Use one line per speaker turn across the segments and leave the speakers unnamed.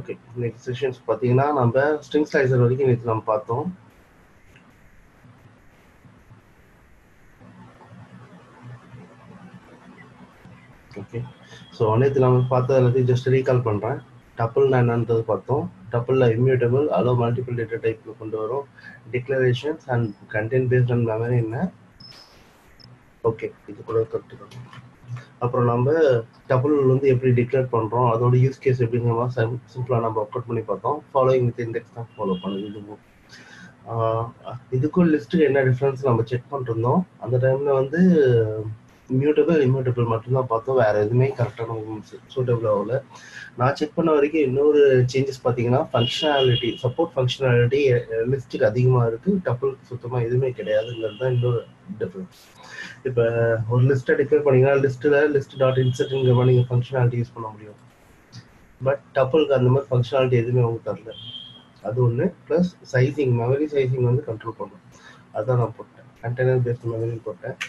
Okay next sessions பார்த்தீங்கன்னா நம்ம string slicer வரைக்கும் நேற்று நம்ம பார்த்தோம் ஓகே ஸோ நேற்று நம்ம பார்த்த எல்லாத்தையும் ஜஸ்ட் ரீகால் பண்ணுறேன் டப்புள் என்னன்றது பார்த்தோம் டப்புளில் இம்யூட்டபிள் அலோ மல்டிபிள் டேட்டா டைப்பில் கொண்டு வரும் declarations and content based and memory என்ன ஓகே இது கூட கற்றுக்கணும் அப்புறம் நம்ம டபுள் வந்து எப்படி டிக்ளேர் பண்ணுறோம் அதோட யூஸ் கேஸ் எப்படிங்கிற மாதிரி சிம்பிளாக நம்ம ஒர்க் அவுட் பண்ணி பார்த்தோம் ஃபாலோயிங் வித் இண்டெக்ஸ் தான் ஃபாலோ பண்ணுது இதுவும் இதுக்கும் லிஸ்ட்டுக்கு என்ன டிஃப்ரென்ஸ் நம்ம செக் பண்ணிருந்தோம் அந்த டைமில் வந்து மியூட்டபிள் இம்யூட்டபிள் மட்டும்தான் பார்த்தோம் வேறு எதுவுமே கரெக்டான சூட்டபிள் ஆகல நான் செக் பண்ண வரைக்கும் இன்னொரு சேஞ்சஸ் பார்த்தீங்கன்னா ஃபங்க்ஷனாலிட்டி சப்போர்ட் ஃபங்க்ஷனாலிட்டி லிஸ்ட்டுக்கு அதிகமாக இருக்குது டபுள் சுத்தமாக எதுவுமே கிடையாதுங்கிறது தான் இன்னொரு டிஃப்ரென்ஸ் இப்போ ஒரு லிஸ்ட்டை டிக்ளேர் பண்ணீங்கன்னா லிஸ்ட்டில் லிஸ்ட் டாட் இன்சர்ட்ங்கிற மாதிரி நீங்கள் ஃபங்க்ஷனாலிட்டி யூஸ் பண்ண முடியும் பட் டப்புளுக்கு அந்த மாதிரி ஃபங்க்ஷனாலிட்டி எதுவுமே அவங்க தரல அது ஒன்று ப்ளஸ் சைசிங் மெமரி சைசிங் வந்து கண்ட்ரோல் பண்ணும் அதுதான் நான் போட்டேன் கண்டெய்னர் பேஸ்ட் மெமரி போட்டேன்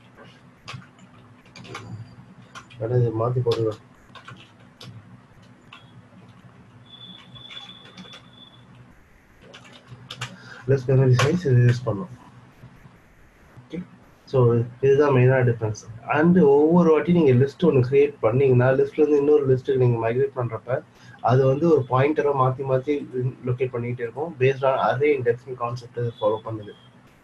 வேணா இது மாற்றி போடுவேன் லெஸ் மெமரி சைஸ் இது யூஸ் பண்ணும் ஓகே ஸோ இதுதான் மெயினான டிஃப்ரென்ஸ் அண்ட் ஒவ்வொரு வாட்டி நீங்கள் லிஸ்ட் ஒன்று கிரியேட் பண்ணீங்கன்னா லிஸ்ட்லேருந்து இன்னொரு லிஸ்ட்டுக்கு நீங்கள் மைக்ரேட் பண்ணுறப்ப அது வந்து ஒரு பாயிண்டரை மாற்றி மாற்றி லொக்கேட் பண்ணிகிட்டே இருக்கும் based on array indexing concept இது ஃபாலோ பண்ணுது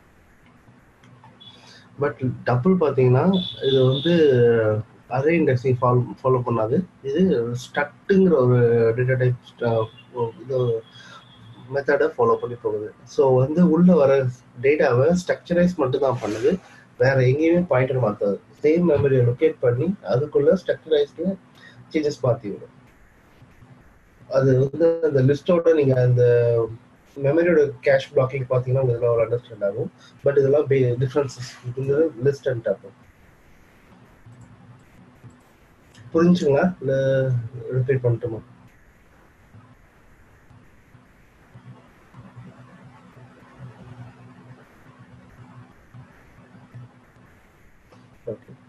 பட் டபுள் பார்த்தீங்கன்னா இது வந்து அரே இண்டெக்ஸிங் ஃபாலோ ஃபாலோ பண்ணாது இது ஸ்ட்ரக்ட்டுங்கிற ஒரு டேட்டா டைப் இது மெத்தடை ஃபாலோ பண்ணி போகுது ஸோ வந்து உள்ள வர டேட்டாவை ஸ்ட்ரக்சரைஸ் மட்டும் தான் பண்ணுது வேற எங்கேயுமே பாயிண்டர் மாற்றாது சேம் மெமரியை லொக்கேட் பண்ணி அதுக்குள்ள ஸ்ட்ரக்சரைஸ்ல சேஞ்சஸ் மாற்றி விடும் அது வந்து அந்த லிஸ்டோட நீங்க அந்த மெமரியோட கேஷ் பிளாக்கிங் பார்த்தீங்கன்னா உங்களுக்கு இதெல்லாம் ஒரு அண்டர்ஸ்டாண்ட் ஆகும் பட் இதெல்லாம் டிஃப்ரென்சஸ் இந்த லிஸ்ட் அண்ட் டேப் புரிஞ்சுங்களா இல்லை ரிப்பீட் பண்ணட்டுமா ஓகே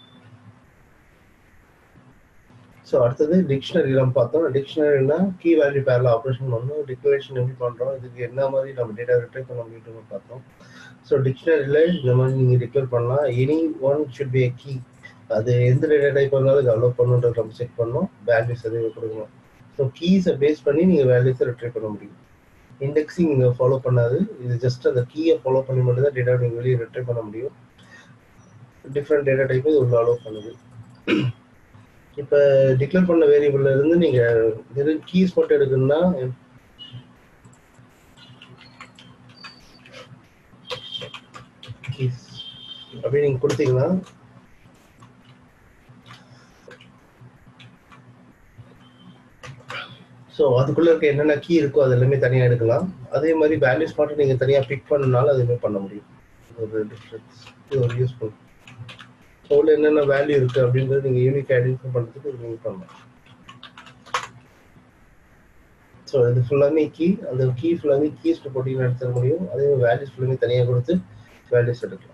ஸோ அடுத்தது டிக்ஷனரிலாம் பார்த்தோம் டிக்ஷனரினா கீ வேல்யூ பேரில் ஆப்ரேஷன் பண்ணணும் டிக்ளரேஷன் எப்படி பண்ணுறோம் இதுக்கு என்ன மாதிரி நம்ம டேட்டா ரிட்ரைவ் பண்ண முடியும்னு பார்த்தோம் ஸோ டிக்ஷனரியில் இந்த மாதிரி நீங்கள் டிக்ளேர் பண்ணலாம் any one should be a key அது எந்த டேட்டா டைப் பண்ணாலும் அது அலோவ் பண்ணுன்றது நம்ம செக் பண்ணணும் வேல்யூஸ் எதுவும் கொடுக்கணும் ஸோ கீஸை பேஸ் பண்ணி நீங்கள் வேல்யூஸை ரிட்ரைவ் பண்ண முடியும் இண்டெக்ஸிங் நீங்கள் ஃபாலோ பண்ணாது இது ஜஸ்ட் அந்த கீயை ஃபாலோ பண்ணி மட்டும் தான் டேட்டா நீங்கள் வெளியே ரிட்ரைவ் பண்ண முடியும் டிஃப்ரெண்ட் டேட்டா டைப் இது உள்ள அலோவ் பண்ணுது இப்போ டிக்ளேர் பண்ண வேரியபிள்ல இருந்து நீங்க வெறும் கீஸ் மட்டும் எடுக்கணும்னா கீஸ் அப்படி நீங்க கொடுத்தீங்கன்னா ஸோ அதுக்குள்ள இருக்க என்னென்ன கீ இருக்கோ அது எல்லாமே தனியாக எடுக்கலாம் அதே மாதிரி வேல்யூஸ் மட்டும் நீங்கள் தனியாக பிக் பண்ணனாலும் அதுவுமே பண்ண முடியும் ஒரு டிஃப்ரென்ஸ் இது ஒரு யூஸ்ஃபுல் உள்ள என்னென்ன வேல்யூ இருக்கு அப்படின்றது நீங்க யூனிக் ஐடென்டிஃபை பண்றதுக்கு இது நீங்க பண்ணலாம் ஸோ இது ஃபுல்லாமே கீ அந்த கீ ஃபுல்லாமே கீஸ் போட்டிங்க எடுத்துக்க முடியும் அதே மாதிரி வேல்யூஸ் ஃபுல்லாமே தனியாக கொடுத்து வேல்யூஸ் எடுக்கலாம்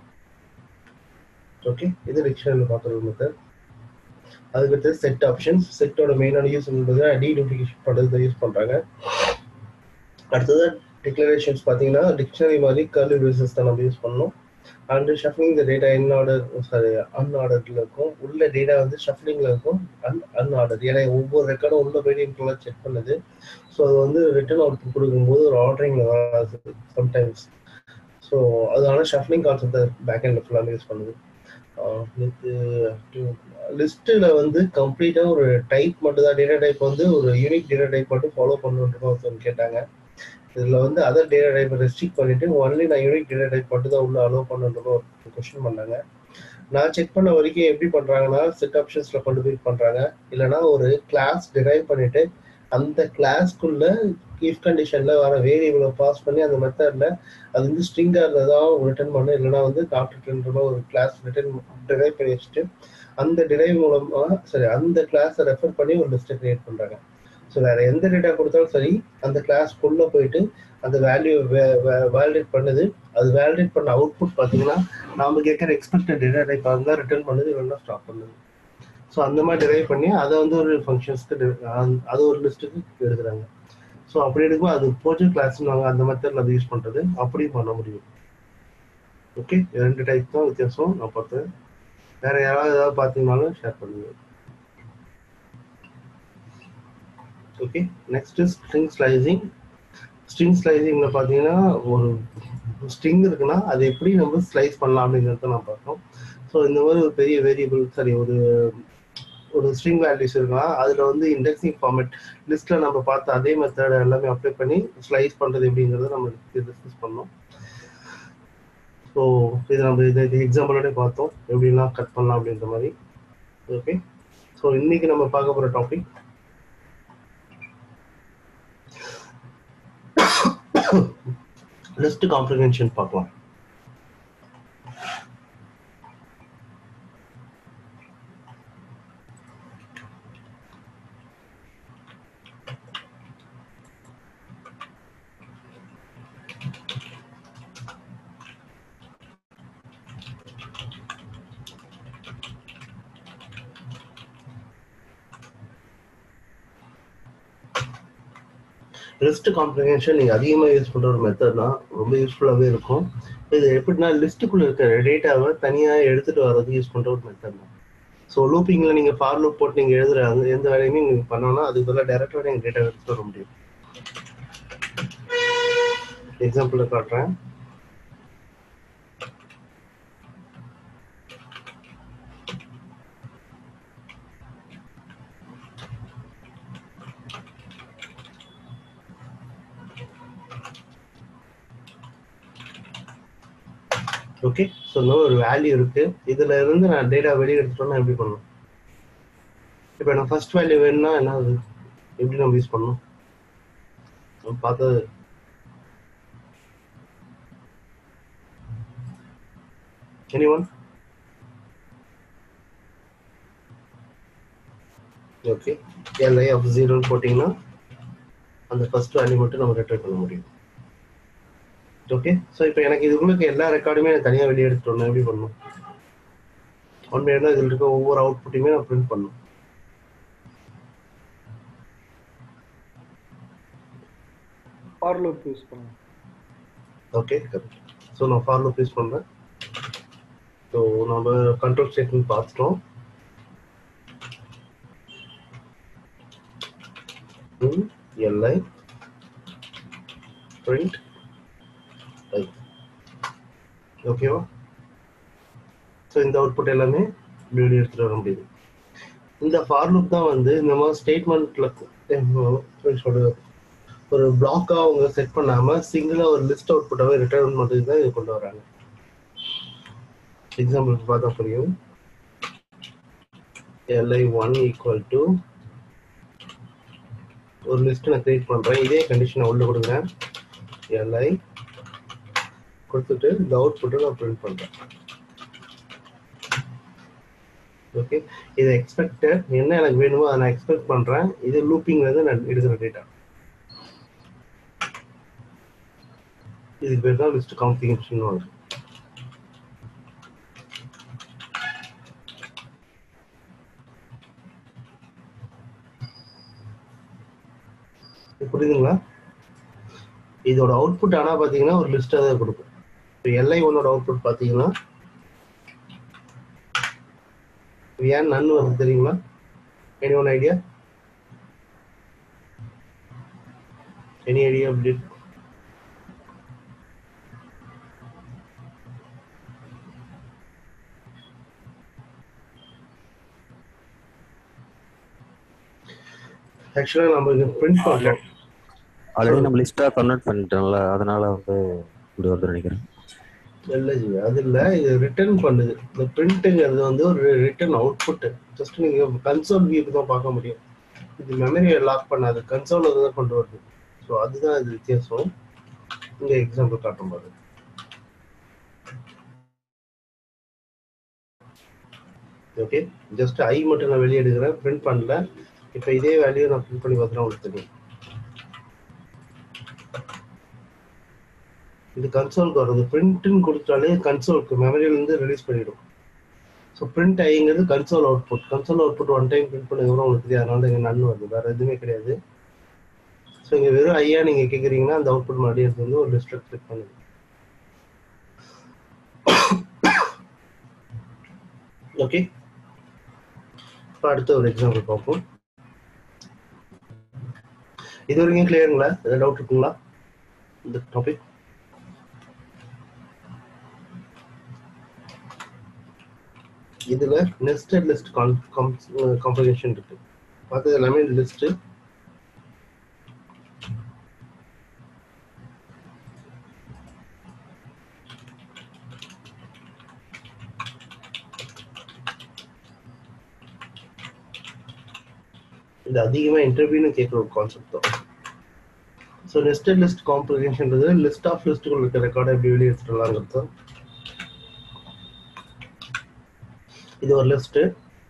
ஓகே இது டிக்ஷனரியில் பார்க்குறது மெத்தட் அதுக்கடுத்து செட் ஆப்ஷன்ஸ் செட்டோட மெயினான யூஸ் என்பது டி டூப்ளிகேஷன் பண்ணுறது யூஸ் பண்ணுறாங்க அடுத்தது டிக்ளரேஷன்ஸ் பார்த்தீங்கன்னா டிக்ஷனரி மாதிரி கர்லி பேசஸ் தான் நம்ம யூஸ் பண்ணணும் and shuffling the data in order sorry அன்ஆர்டர்ல இருக்கும் உள்ள டேட்டா வந்து ஷஃப்லிங்ல இருக்கும் அன் அன்ஆர்டர் ஏன்னா ஒவ்வொரு ரெக்கார்டும் உள்ள போயிட்டு செக் பண்ணுது ஸோ அது வந்து ரிட்டர்ன் அவுட் கொடுக்கும்போது ஒரு ஆர்டரிங்ல வராது சம்டைம்ஸ் ஸோ அதனால ஷஃப்லிங் கான்செப்ட் பேக் எண்ட் ஃபுல்லாக யூஸ் பண்ணுது லிஸ்ட்டில் வந்து கம்ப்ளீட்டாக ஒரு டைப் மட்டும் தான் டேட்டா டைப் வந்து ஒரு யூனிக் டேட்டா டைப் மட்டும் ஃபாலோ பண்ணுன்றதுக்கு ஒருத்தவங்க கேட்டாங்க இதில் வந்து அதர் டேட்டா டைப் ரெஸ்ட்ரிக்ட் பண்ணிட்டு ஒன்லி நான் யூனிக் டேட்டா டைப் மட்டும் தான் உள்ள அலோவ் பண்ணுறது ஒரு கொஸ்டின் பண்ணாங்க நான் செக் பண்ண வரைக்கும் எப்படி பண்ணுறாங்கன்னா செட் ஆப்ஷன்ஸில் கொண்டு போய் பண்ணுறாங்க இல்லைனா ஒரு கிளாஸ் டிரைவ் பண்ணிட்டு அந்த கிளாஸ்க்குள்ள இஃப் கண்டிஷனில் வர வேரியபிளை பாஸ் பண்ணி அந்த மெத்தடில் அது வந்து ஸ்ட்ரிங்காக தான் ரிட்டர்ன் பண்ண இல்லைனா வந்து டாப் ரிட்டர்ன்ற ஒரு கிளாஸ் ரிட்டர்ன் டிரைவ் பண்ணி வச்சுட்டு அந்த டிரைவ் மூலமாக சரி அந்த கிளாஸை ரெஃபர் பண்ணி ஒரு லிஸ்ட்டை கிரியேட் பண்ணுறாங்க ஸோ வேற எந்த டேட்டா கொடுத்தாலும் சரி அந்த கிளாஸ்க்குள்ள போயிட்டு அந்த வேல்யூ வேலிடேட் பண்ணுது அது வேலிடேட் பண்ண அவுட்புட் பார்த்தீங்கன்னா நாம கேட்குற எக்ஸ்பெக்டட் டேட்டா டைப் இருந்தால் ரிட்டர்ன் பண்ணுது இல்லைன்னா ஸ்டாப் பண்ணுது ஸோ அந்த மாதிரி டிரைவ் பண்ணி அதை வந்து ஒரு ஃபங்க்ஷன்ஸ்க்கு அது ஒரு லிஸ்ட்டுக்கு எடுக்கிறாங்க ஸோ அப்படி எடுக்கும்போது அது ப்ராஜெக்ட் கிளாஸ்னுவாங்க அந்த மெத்தடில் அது யூஸ் பண்ணுறது அப்படியும் பண்ண முடியும் ஓகே ரெண்டு டைப் தான் வித்தியாசம் நான் பார்த்தேன் வேற யாராவது ஏதாவது பார்த்தீங்கனாலும் ஷேர் பண்ணுங்க okay next string slicing string ஸ்லைசிங்ல பார்த்தீங்கன்னா ஒரு ஸ்ட்ரிங் இருக்குன்னா அதை எப்படி நம்ம ஸ்லைஸ் பண்ணலாம் அப்படிங்கிறத நான் பார்த்தோம் ஸோ இந்த மாதிரி ஒரு பெரிய வேரியபிள் சரி ஒரு ஒரு ஸ்ட்ரிங் வேல்யூஸ் இருக்குன்னா அதில் வந்து இண்டெக்ஸிங் ஃபார்மேட் லிஸ்ட்டில் நம்ம பார்த்த அதே மெத்தட் எல்லாமே அப்ளை பண்ணி ஸ்லைஸ் பண்ணுறது எப்படிங்கிறத நம்ம டிஸ்கஸ் பண்ணோம் ஸோ இது நம்ம இது இது எக்ஸாம்பிளோட பார்த்தோம் எப்படிலாம் கட் பண்ணலாம் அப்படின்ற மாதிரி ஓகே ஸோ இன்னைக்கு நம்ம பார்க்க போகிற டாபிக் லிஸ்ட் காம்ப்ரிஹென்ஷன் பார்க்கலாம் லிஸ்ட் காம்ப்ரிஹென்ஷன் நீங்கள் அதிகமாக யூஸ் பண்ணுற ஒரு மெத்தட் தான் ரொம்ப யூஸ்ஃபுல்லாகவே இருக்கும் இது எப்படின்னா லிஸ்ட்டுக்குள்ளே இருக்கிற டேட்டாவை தனியாக எடுத்துகிட்டு வர்றது யூஸ் பண்ணுற ஒரு மெத்தட் தான் ஸோ லூப்பிங்கில் நீங்கள் ஃபார் லூப் போட்டு நீங்கள் எழுதுற அந்த எந்த வேலையுமே நீங்கள் பண்ணோம்னா அதுக்கு பதிலாக டேரெக்டாக நீங்கள் டேட்டா எடுத்துட்டு வர முடியும் எக்ஸாம்பிளில் காட்டுறேன் ஓகே ஸோ இந்த ஒரு வேல்யூ இருக்கு இதுல இருந்து நான் டேட்டா வெளியே எடுத்துட்டோம்னா எப்படி பண்ணணும் இப்போ நான் ஃபர்ஸ்ட் வேல்யூ வேணும்னா என்ன அது எப்படி நம்ம யூஸ் பண்ணணும் நம்ம பார்த்தது any one okay L I of ஜீரோன்னு போட்டிங்கன்னா அந்த ஃபர்ஸ்ட் வேல்யூ மட்டும் நம்ம ரிட்டர்ன் பண்ண முடியும் ஓகே ஸோ இப்போ எனக்கு இதுக்குள்ள எல்லா ரெக்கார்டுமே எனக்கு தனியாக வெளியே எடுத்துட்டு எப்படி பண்ணணும் ஒன் மினிட் தான் இதில் இருக்க ஒவ்வொரு அவுட்புட்டையுமே நான் பிரிண்ட் பண்ணணும்
ஃபார் லூப் யூஸ் பண்ணுங்க
ஓகே கரெக்ட் ஸோ நான் ஃபார் லூப் யூஸ் பண்ணுறேன் ஸோ நம்ம கண்ட்ரோல் ஸ்டேட்மெண்ட் பார்த்துட்டோம் எல்ஐ பிரிண்ட் ஓகேவா ஸோ இந்த அவுட்புட் எல்லாமே இப்படி எடுத்துட்டு வர முடியுது இந்த ஃபார் லூப் தான் வந்து இந்த மாதிரி ஸ்டேட்மெண்ட்ல சொல்றது ஒரு பிளாக்கா அவங்க செட் பண்ணாம சிங்கிளா ஒரு லிஸ்ட் அவுட்புட்டாவே ரிட்டர்ன் பண்ணுறது தான் இது கொண்டு வராங்க எக்ஸாம்பிள் பார்த்தா புரியும் எல்ஐ ஒன் ஈக்குவல் டு ஒரு லிஸ்ட் நான் கிரியேட் பண்றேன் இதே கண்டிஷனை உள்ள கொடுங்க எல்ஐ கொடுத்துட்டு இந்த அவுட்புட்டை நான் பிரிண்ட் பண்றேன் ஓகே இது எக்ஸ்பெக்டட் என்ன எனக்கு வேணுமோ அதை நான் எக்ஸ்பெக்ட் பண்றேன் இது லூப்பிங்ல இருந்து நான் எடுக்கிற டேட்டா இதுக்கு பேர் தான் லிஸ்ட் காம்ப்ளிகேஷன் வருது புரியுதுங்களா இதோட அவுட்புட் ஆனா பாத்தீங்கன்னா ஒரு லிஸ்டா தான் கொடுக்கும் இப்போ எல்ஐ ஒன்னோட அவுட்புட் பாத்தீங்கன்னா ஏன் நன் வருது தெரியுங்களா any one idea any idea அப்படி ஆக்சுவலா நம்ம இது பிரிண்ட் பண்ணோம்
ஆல்ரெடி நம்ம லிஸ்டா கன்வெர்ட் பண்ணிட்டோம்ல அதனால வந்து இப்படி வருதுன்னு நினைக்கிறேன்
இல்ல ஜி அது இல்ல இது ரிட்டர்ன் பண்ணுது இந்த பிரிண்ட்ங்கிறது வந்து ஒரு ரிட்டர்ன் அவுட்புட் ஜஸ்ட் நீங்க கன்சோல் வியூக்கு தான் பார்க்க முடியும் இது மெமரியை லாக் பண்ணாது கன்சோல் தான் கொண்டு வருது ஸோ அதுதான் இது வித்தியாசம் இங்க எக்ஸாம்பிள் காட்டும் போது ஓகே ஜஸ்ட் ஐ மட்டும் நான் வெளியே எடுக்கிறேன் பிரிண்ட் பண்ணல இப்போ இதே வேல்யூ நான் பிரிண்ட் பண்ணி பார்த்தா உங்களுக்கு தெரியும் இது கன்சோலுக்கு வருது பிரிண்ட்னு கொடுத்தாலே கன்சோலுக்கு மெமரியிலேருந்து ரிலீஸ் பண்ணிடும் ஸோ பிரிண்ட் ஐங்கிறது console output console output one time print பண்ணதுக்கப்புறம் உங்களுக்கு தெரியாது அதனால இங்கே நன் வருது வேற எதுவுமே கிடையாது ஸோ இங்கே வெறும் ஐயா நீங்க கேட்குறீங்கன்னா அந்த அவுட்புட் மறுபடியும் எடுத்து வந்து ஒரு லிஸ்ட்டில் கிளிக் பண்ணுங்க ஓகே இப்போ அடுத்த ஒரு எக்ஸாம்பிள் பார்ப்போம் இது வரைக்கும் கிளியருங்களா ஏதாவது டவுட் இருக்குங்களா இந்த டாபிக் இதுல நெஸ்டட் லிஸ்ட் காம்ப்ளிகேஷன் இருக்கு பார்த்தது எல்லாமே லிஸ்ட் இது அதிகமாக இன்டர்வியூன்னு கேட்குற ஒரு கான்செப்ட் தான் ஸோ நெஸ்டட் லிஸ்ட் காம்ப்ளிகேஷன்றது லிஸ்ட் ஆஃப் லிஸ்ட்டுக்குள்ள இருக்க ரெக்கார்டை எப்படி வெளியே எடுத்துடலாங்கிறது தான் இது ஒரு லிஸ்ட்டு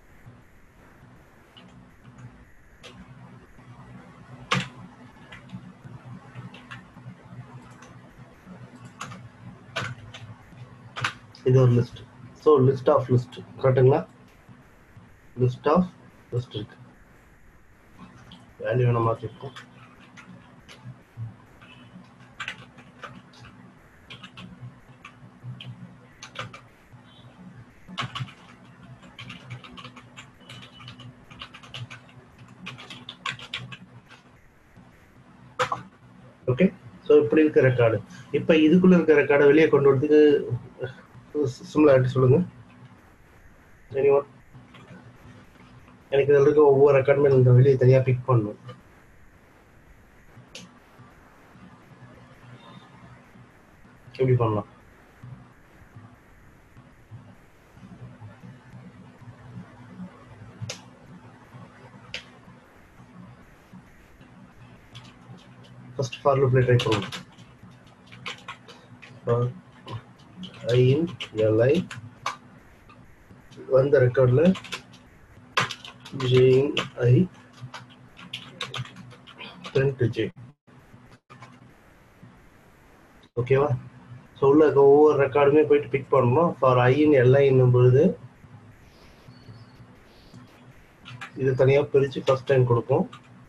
இது ஒரு list so list of list கரெக்டுங்களா லிஸ்ட் ஆஃப் லிஸ்ட் இருக்கு வேல்யூ வேணா மாற்றிருக்கோம் ஓகே ஸோ இப்படி இருக்க ரெக்கார்டு இப்போ இதுக்குள்ள இருக்க ரெக்கார்டை வெளியே கொண்டு வரதுக்கு சிம்லாரிட்டி சொல்லுங்க anyone? எனக்கு இதில் இருக்க ஒவ்வொரு ரெக்கார்டுமே இந்த வெளியே தனியாக பிக் பண்ணணும் எப்படி பண்ணலாம் ஃபர்ஸ்ட் ஃபார் லூப்ல ட்ரை பண்ணுவோம் for i in li வந்த ரெக்கார்ட்ல j in i print j ஓகேவா ஸோ உள்ள இருக்க ஒவ்வொரு ரெக்கார்டுமே போயிட்டு பிக் பண்ணணும் ஃபார் ஐன் எல்ஐ என்னும் பொழுது இது தனியாக பிரித்து ஃபர்ஸ்ட் டைம் கொடுக்கும்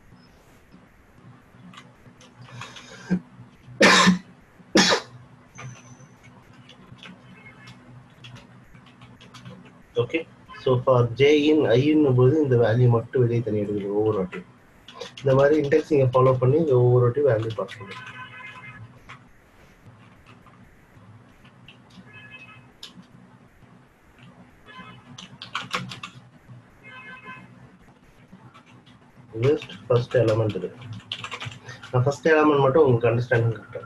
okay so for J in ஐன்னும் போது இந்த வேல்யூ மட்டும் வெளியே தனி எடுக்குது ஒவ்வொரு வாட்டியும் இந்த மாதிரி இண்டெக்ஸிங்கை ஃபாலோ பண்ணி இந்த ஒவ்வொரு வாட்டியும் வேல்யூ பாஸ் பண்ணுது லிஸ்ட் ஃபர்ஸ்ட் எலமெண்ட் இது நான் ஃபர்ஸ்ட் எலமெண்ட் மட்டும் உங்களுக்கு அண்டர்ஸ்டாண்டிங் கரெக்டாக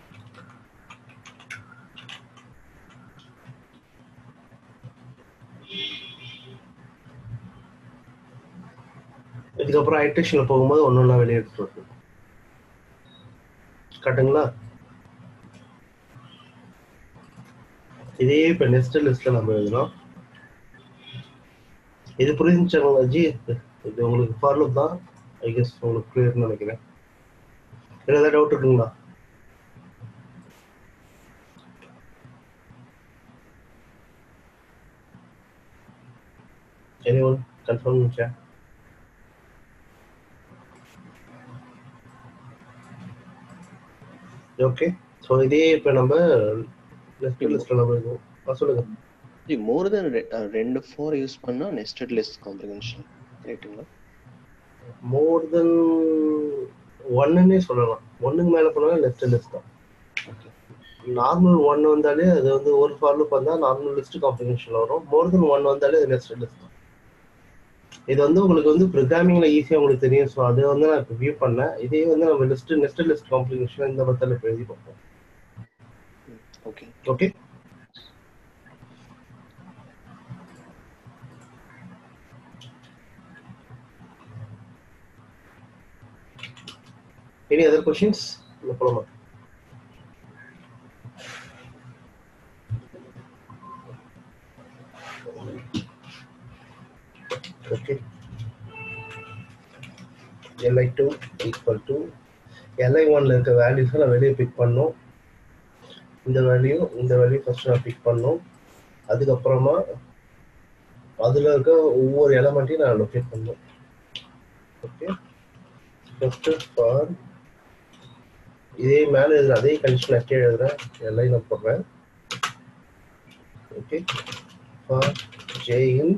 இதுக்கப்புறம் ஹைட்ரேஷனில் போகும்போது ஒன்று ஒன்றா வெளியே எடுத்துட்டு வருது கரெக்டுங்களா இதே இப்போ நெக்ஸ்ட் லிஸ்ட்டில் நம்ம எழுதணும் இது புரிஞ்சுச்சாங்களா ஜி இது உங்களுக்கு ஃபார்லூப் தான் ஐ கெஸ் உங்களுக்கு கிளியர்னு நினைக்கிறேன் வேறு ஏதாவது டவுட் இருக்குங்களா எனி ஒன் கன்ஃபார்ம் பண்ணிச்சா ஓகே ஸோ இதே இப்போ நம்ம லெஃப்ட் லிஸ்ட்டில் நம்ம எழுதுவோம் ஆ, சொல்லுங்க
மோர் தென் ரெண்டு ஃபோர் யூஸ் பண்ணா நெஸ்டட் லிஸ்ட் காம்ப்ரிகன்ஷன் ரைட்டுங்களா
மோர் தென் ஒன்னுன்னே சொல்லலாம் ஒன்னுக்கு மேலே போனாலும் லெஃப்ட் லிஸ்ட் தான்
ஓகே
நார்மல் ஒன் வந்தாலே அது வந்து ஒரு ஃபார்லுக்கு வந்தால் நார்மல் லிஸ்ட் காம்ப்ளிகேஷன் வரும் மோர் தென் ஒன் வந்தாலே அது நெக்ஸ்ட் லிஸ்ட் தான் இது வந்து உங்களுக்கு வந்து ப்ரோக்ராமிங்ல ஈஸியாக உங்களுக்கு தெரியும் ஸோ அதை வந்து நான் இப்போ வியூ பண்ணேன் இதே வந்து நம்ம லிஸ்ட் நெக்ஸ்ட் லிஸ்ட் காம்ப்ளிகேஷன் இந்த மெத்தடில் இப்போ எழுதி பார்ப்போம்
okay
okay any other questions இல்லை போலாமா okay L I two equal to L I ஒன்ல இருக்க வேல்யூஸை நான் வெளியே பிக் பண்ணோம் இந்த வேல்யூ இந்த வேல்யூ ஃபர்ஸ்ட் நான் பிக் பண்ணோம் அதுக்கப்புறமா அதுல இருக்க ஒவ்வொரு எலமெண்ட்டையும் நான் லொக்கேட் பண்ணணும் ஓகே ஃபர்ஸ்ட் ஃபார் இதே மேல எழுதுற அதே கண்டிஷன் நான் கீழே எழுதுறேன் எல்லாம் நான் போடுறேன் okay for J in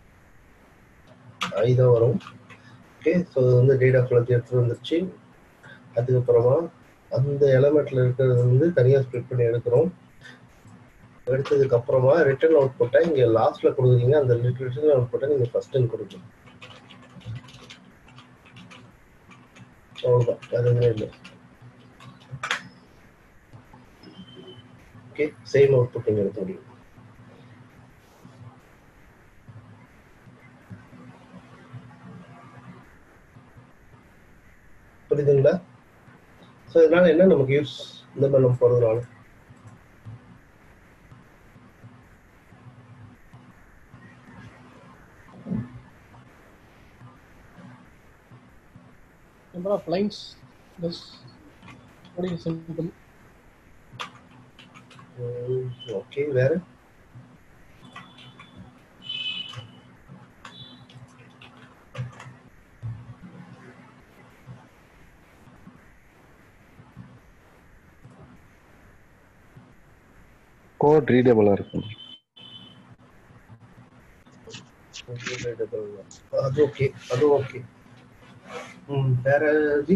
I தான் வரும் ஓகே ஸோ இது வந்து டேட்டா ஃபிளத் எடுத்துட்டு வந்துருச்சு அதுக்கப்புறமா அந்த எலமெண்ட்ல இருக்கிறது வந்து தனியாக ஸ்ப்ளிட் பண்ணி எடுக்கிறோம் எடுத்ததுக்கு அப்புறமா ரிட்டர்ன் அவுட் புட்டை இங்க லாஸ்ட்ல கொடுக்குறீங்க அந்த ரிட்டர்ன் அவுட் புட்டை நீங்க ஃபர்ஸ்ட் கொடுக்கணும் அவ்வளவுதான் வேற எதுவுமே இல்லை ஓகே சேம் அவுட் புட் நீங்க எடுக்க முடியும் புரியுதுங்களா ஸோ இதனால என்ன நமக்கு யூஸ் இந்த மாதிரி நம்ம போறதுனால
number of lines this very simple
okay வேற
கோட் ரீடபிளா இருக்கும்
அது ஓகே அது ஓகே ம் வேற ஜி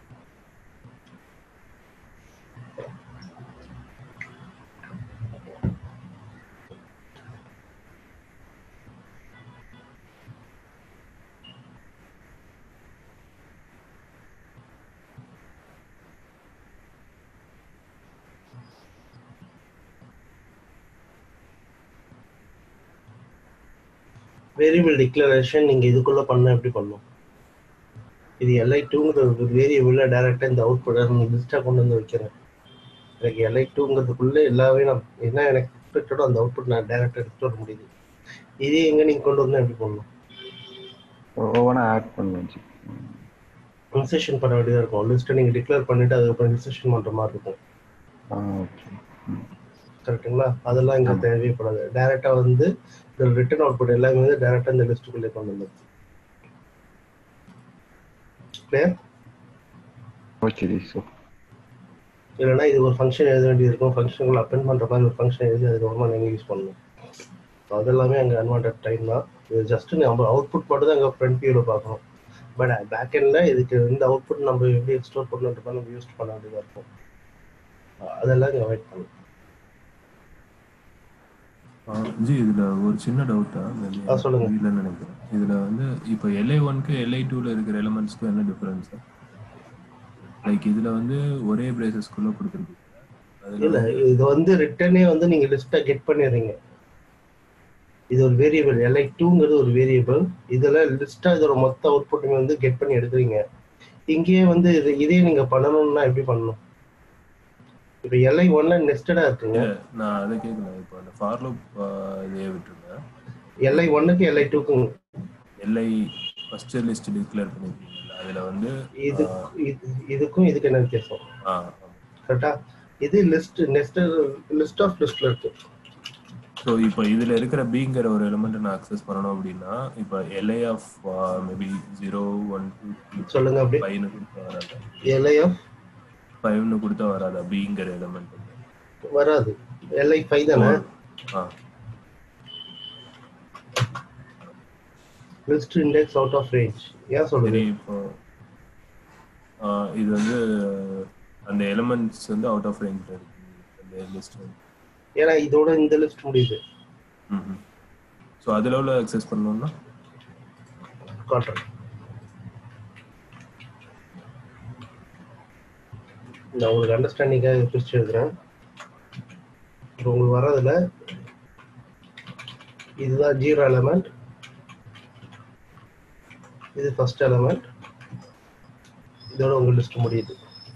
வேரியபிள் டிக்ளரேஷன் நீங்க இதுக்குள்ள பண்ண எப்படி பண்ணும் இது எல்ஐ டூங்கிற ஒரு வேரியபிள்ல டைரக்டா இந்த அவுட்புட் லிஸ்டா கொண்டு வந்து வைக்கிறேன் எனக்கு எல்ஐ டூங்கிறதுக்குள்ள எல்லாமே நான் என்ன எனக்கு எக்ஸ்பெக்டடோ அந்த அவுட்புட் நான் டைரக்டா எடுத்துட்டு வர முடியுது இதே எங்க நீங்க கொண்டு வந்து எப்படி பண்ணணும்
ஒவ்வொன்றா ஆட் பண்ணுவேன்
இன்செஷன் பண்ண வேண்டியதா இருக்கும் லிஸ்ட்டை நீங்க டிக்ளேர் பண்ணிட்டு அதுக்கப்புறம் இன்செஷன் பண்ற மாதிரி இருக்கும்
ஆ ஓகே
கரெக்ட்டுங்களா அதெல்லாம் இங்க
ஆமா.
தேவைப்படாது டைரக்டா வந்து இந்த ரிட்டர்ன் அவுட்புட் எல்லாமே வந்து டைரக்டா இந்த லிஸ்ட்டுக்குள்ளே கொண்டு வந்து கிளியர்
ஓகே ஸோ
இல்லைன்னா இது ஒரு ஃபங்க்ஷன் எழுத வேண்டியது இருக்கும் ஃபங்க்ஷனுக்குள்ள அப்பெண்ட் பண்ற மாதிரி ஒரு ஃபங்க்ஷன் எழுதி அதுக்கப்புறமா நீங்க யூஸ் பண்ணணும் So அதெல்லாமே அங்கே அன்வான்ட் டைம் தான் இது ஜஸ்ட் நம்ம அவுட்புட் மட்டும் தான் அங்கே ஃப்ரண்ட் வியூவில் பார்க்கணும் பட் பேக் எண்டில் இதுக்கு இந்த அவுட்புட் நம்ம எப்படி எக்ஸ்டோர் பண்ணுன்ற மாதிரி நம்ம யூஸ் பண்ண வேண்டியதாக இருக்கும் அதெல்லாம் இங்கே வெயிட் பண்ணணும்
ஜி இதுல ஒரு சின்ன டவுட்டா
ஆ, சொல்லுங்க.
இல்லைன்னு நினைக்கிறேன் இதுல வந்து இப்போ எல்ஐ ஒன்க்கு எல்ஐ டூல இருக்கிற எலிமெண்ட்ஸ்க்கும் என்ன டிஃபரன்ஸ் லைக் இதுல வந்து ஒரே பிரேசஸ்க்குள்ள கொடுத்துருக்கு
இல்ல இது வந்து ரிட்டர்னே வந்து நீங்க லிஸ்ட்டை கெட் பண்ணிடுறீங்க இது ஒரு வேரியபிள் எல்ஐ டூங்கிறது ஒரு வேரியபிள் இதுல லிஸ்டா இதோட மொத்த அவுட்புட்டுமே வந்து கெட் பண்ணி எடுக்கிறீங்க இங்கேயே வந்து இது இதே நீங்க பண்ணணும்னா எப்படி பண்ணணும் இப்போ எல்ஐ ஒன்ல நெஸ்டடா இருக்குங்க
நான் அதை கேட்கல இப்போ அந்த ஃபார்லோ இதே விட்டுருங்க
எல்ஐ ஒன்னுக்கு எல்ஐ டூக்கும்
எல்ஐ ஃபர்ஸ்ட் லிஸ்ட் டிக்ளேர் பண்ணிருக்கீங்கல்ல அதுல வந்து
இது இது- இதுக்கும் இதுக்கு என்ன வித்தியாசம்
ஆ
கரெக்டா இது லிஸ்ட் நெஸ்டட் லிஸ்ட் ஆஃப் லிஸ்ட்ல இருக்கு
ஸோ இப்போ இதுல இருக்கிற பிங்கிற ஒரு எலிமெண்ட் நான் அக்சஸ் பண்ணணும் அப்படின்னா இப்போ L I of maybe zero one two
சொல்லுங்க அப்படி
ஃபைவ்னு கொடுத்தா வராதா
எல்ஐ ஆஃப்
ஃபைவ்னு கொடுத்தா வராதா பிங்கிற எலிமெண்ட்
வராது எல்ஐ ஃபைவ் தானே
ஆ
list index out of range ஏன் சொல்லுங்க
சரி இப்போ ஆ, இது வந்து அந்த எலிமெண்ட்ஸ் வந்து அவுட் ஆஃப் ரேஞ்சில் இருக்கு அந்த லிஸ்ட்
ஏன்னா இதோட இந்த லிஸ்ட் முடியுது
ம் ஸோ அதில் உள்ள அக்சஸ் பண்ணணும்னா
காட்டுறேன் நான் உங்களுக்கு அண்டர்ஸ்டாண்டிங்காக பிரிச்சு எழுதுறேன் இப்போ உங்களுக்கு வர்றதுல இதுதான் ஜீரோ எலமெண்ட் இது ஃபர்ஸ்ட் எலமெண்ட் இதோட உங்க லிஸ்ட் முடியுது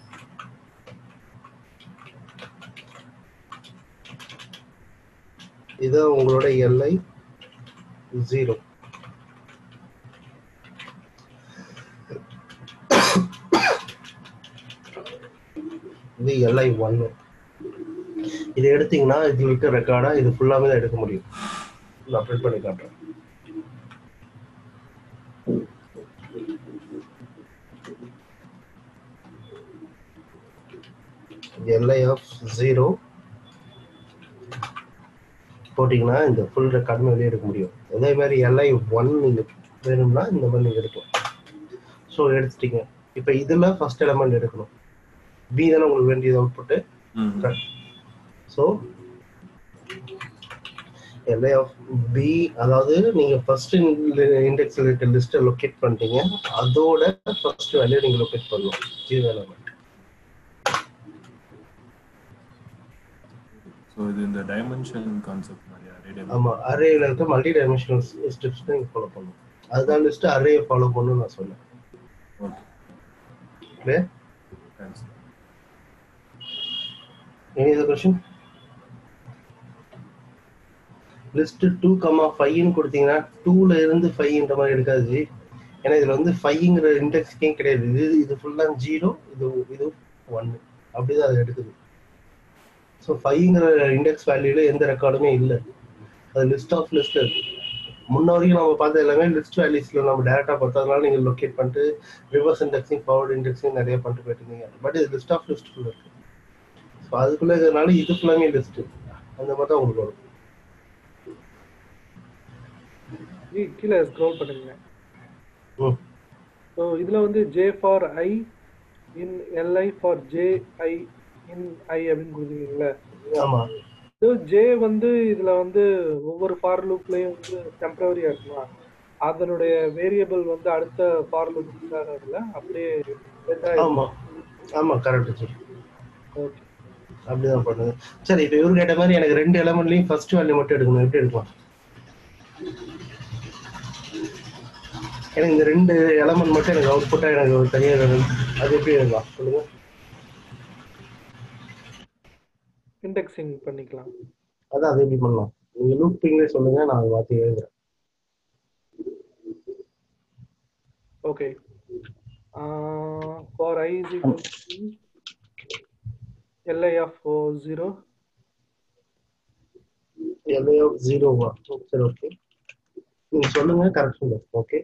இதான் உங்களோட எல்ஐ ஜீரோ இது எல்ஐ ஒன்னு இதை எடுத்தீங்கன்னா இதுல இருக்க ரெக்கார்டா இது ஃபுல்லாமே தான் எடுக்க முடியும் நான் பிரிண்ட் பண்ணி காட்டுறேன் எல்ஐ ஆஃப் ஜீரோ போட்டிங்கன்னா இந்த ஃபுல் ரெக்கார்டுமே வெளியே எடுக்க முடியும் அதே மாதிரி எல்ஐ ஒன் நீங்கள் வேணும்னா இந்த மாதிரி நீங்கள் எடுக்கலாம் ஸோ எடுத்துட்டீங்க இப்போ இதில் ஃபர்ஸ்ட் எலமெண்ட் எடுக்கணும் பி தானே உங்களுக்கு வேண்டியது அவுட்புட்டு
ம்
ஸோ எல்ஐ ஆஃப் பி அதாவது நீங்க ஃபர்ஸ்ட் இண்டெக்ஸ்ல இருக்க லிஸ்ட்டை லொக்கேட் பண்ணிட்டீங்க அதோட ஃபர்ஸ்ட் வேல்யூ நீங்க லொக்கேட் பண்ணணும் ஜீரோ எலமெண்ட்
ஸோ இது இந்த டைமென்ஷன் கான்செப்ட் மாதிரியா ரேடியோ
ஆமா அரேல இருக்க மல்டி டைமென்ஷனல் ஸ்டெப்ஸ் நீங்க ஃபாலோ பண்ணணும் அதுதான் லிஸ்ட் அரே ஃபாலோ பண்ணணும்னு நான் சொன்னேன்
okay
clear
thanks
any other question list two comma ஃபைவ்னு கொடுத்தீங்கன்னா டூல இருந்து ஃபைவ்ன்ற மாதிரி எடுக்காது ஜி. ஏன்னா இதுல வந்து ஃபைவ்ங்கிற இண்டெக்ஸ்க்கே கிடையாது இது இது ஃபுல்லா ஜீரோ இது இது ஒன்னு அப்படிதான் அது எடுக்குது ஸோ ஃபைவ்ங்கிற இண்டெக்ஸ் வேல்யூல எந்த ரெக்கார்டுமே இல்லை அது லிஸ்ட் ஆஃப் லிஸ்ட் இருக்கு முன்ன வரைக்கும் நம்ம பார்த்த எல்லாமே லிஸ்ட் வேல்யூஸ்ல நம்ம டேரக்டா பார்த்ததுனால நீங்க லொக்கேட் பண்ணிட்டு ரிவர்ஸ் இண்டெக்ஸிங் ஃபார்வர்ட் இண்டெக்ஸிங் நிறைய பண்ணிட்டு போயிட்டு பட் இது லிஸ்ட் ஆஃப் லிஸ்ட்குள்ள இருக்கு ஸோ அதுக்குள்ள இருக்கிறதுனால இது ஃபுல்லாமே லிஸ்ட் அந்த மாதிரி தான் உங்களுக்கு வரும்
ஜி கீழே ஸ்க்ரோல் பண்ணுங்க
ம்.
ஸோ இதுல வந்து J for I in L I for J I in I அப்படின்னு கொடுத்தீங்கல்ல
ஆமா
ஸோ ஜே வந்து இதுல வந்து ஒவ்வொரு ஃபார் லூப்லயும் வந்து டெம்பரவரியா இருக்குமா அதனுடைய வேரியபிள் வந்து அடுத்த ஃபார் லூப் இல்ல அப்படியே
ஆமா ஆமா கரெக்ட் ஜி
ஓகே
அப்படிதான் பண்ணுது சரி இப்போ இவரு கேட்ட மாதிரி எனக்கு ரெண்டு எலமெண்ட்லயும் ஃபர்ஸ்ட் வேல்யூ மட்டும் எடுக்கணும் எப்படி எடுக்கலாம் எனக்கு இந்த ரெண்டு எலமெண்ட் மட்டும் எனக்கு அவுட்புட்டா எனக்கு ஒரு தனியாக வேணும் அது எப்படி எடுக்கலாம் சொல்லுங்க
இண்டெக்ஸிங் பண்ணிக்கலாம்
அதான் அது எப்படி பண்ணலாம் நீங்க லூப்பிங்ல சொல்லுங்க நான் அதை மாத்தி எழுதுறேன்
okay for I is equal L I of zero
L A of ஜீரோவா சரி ஓகே நீங்க சொல்லுங்க கரெக்ஷன் ஓகே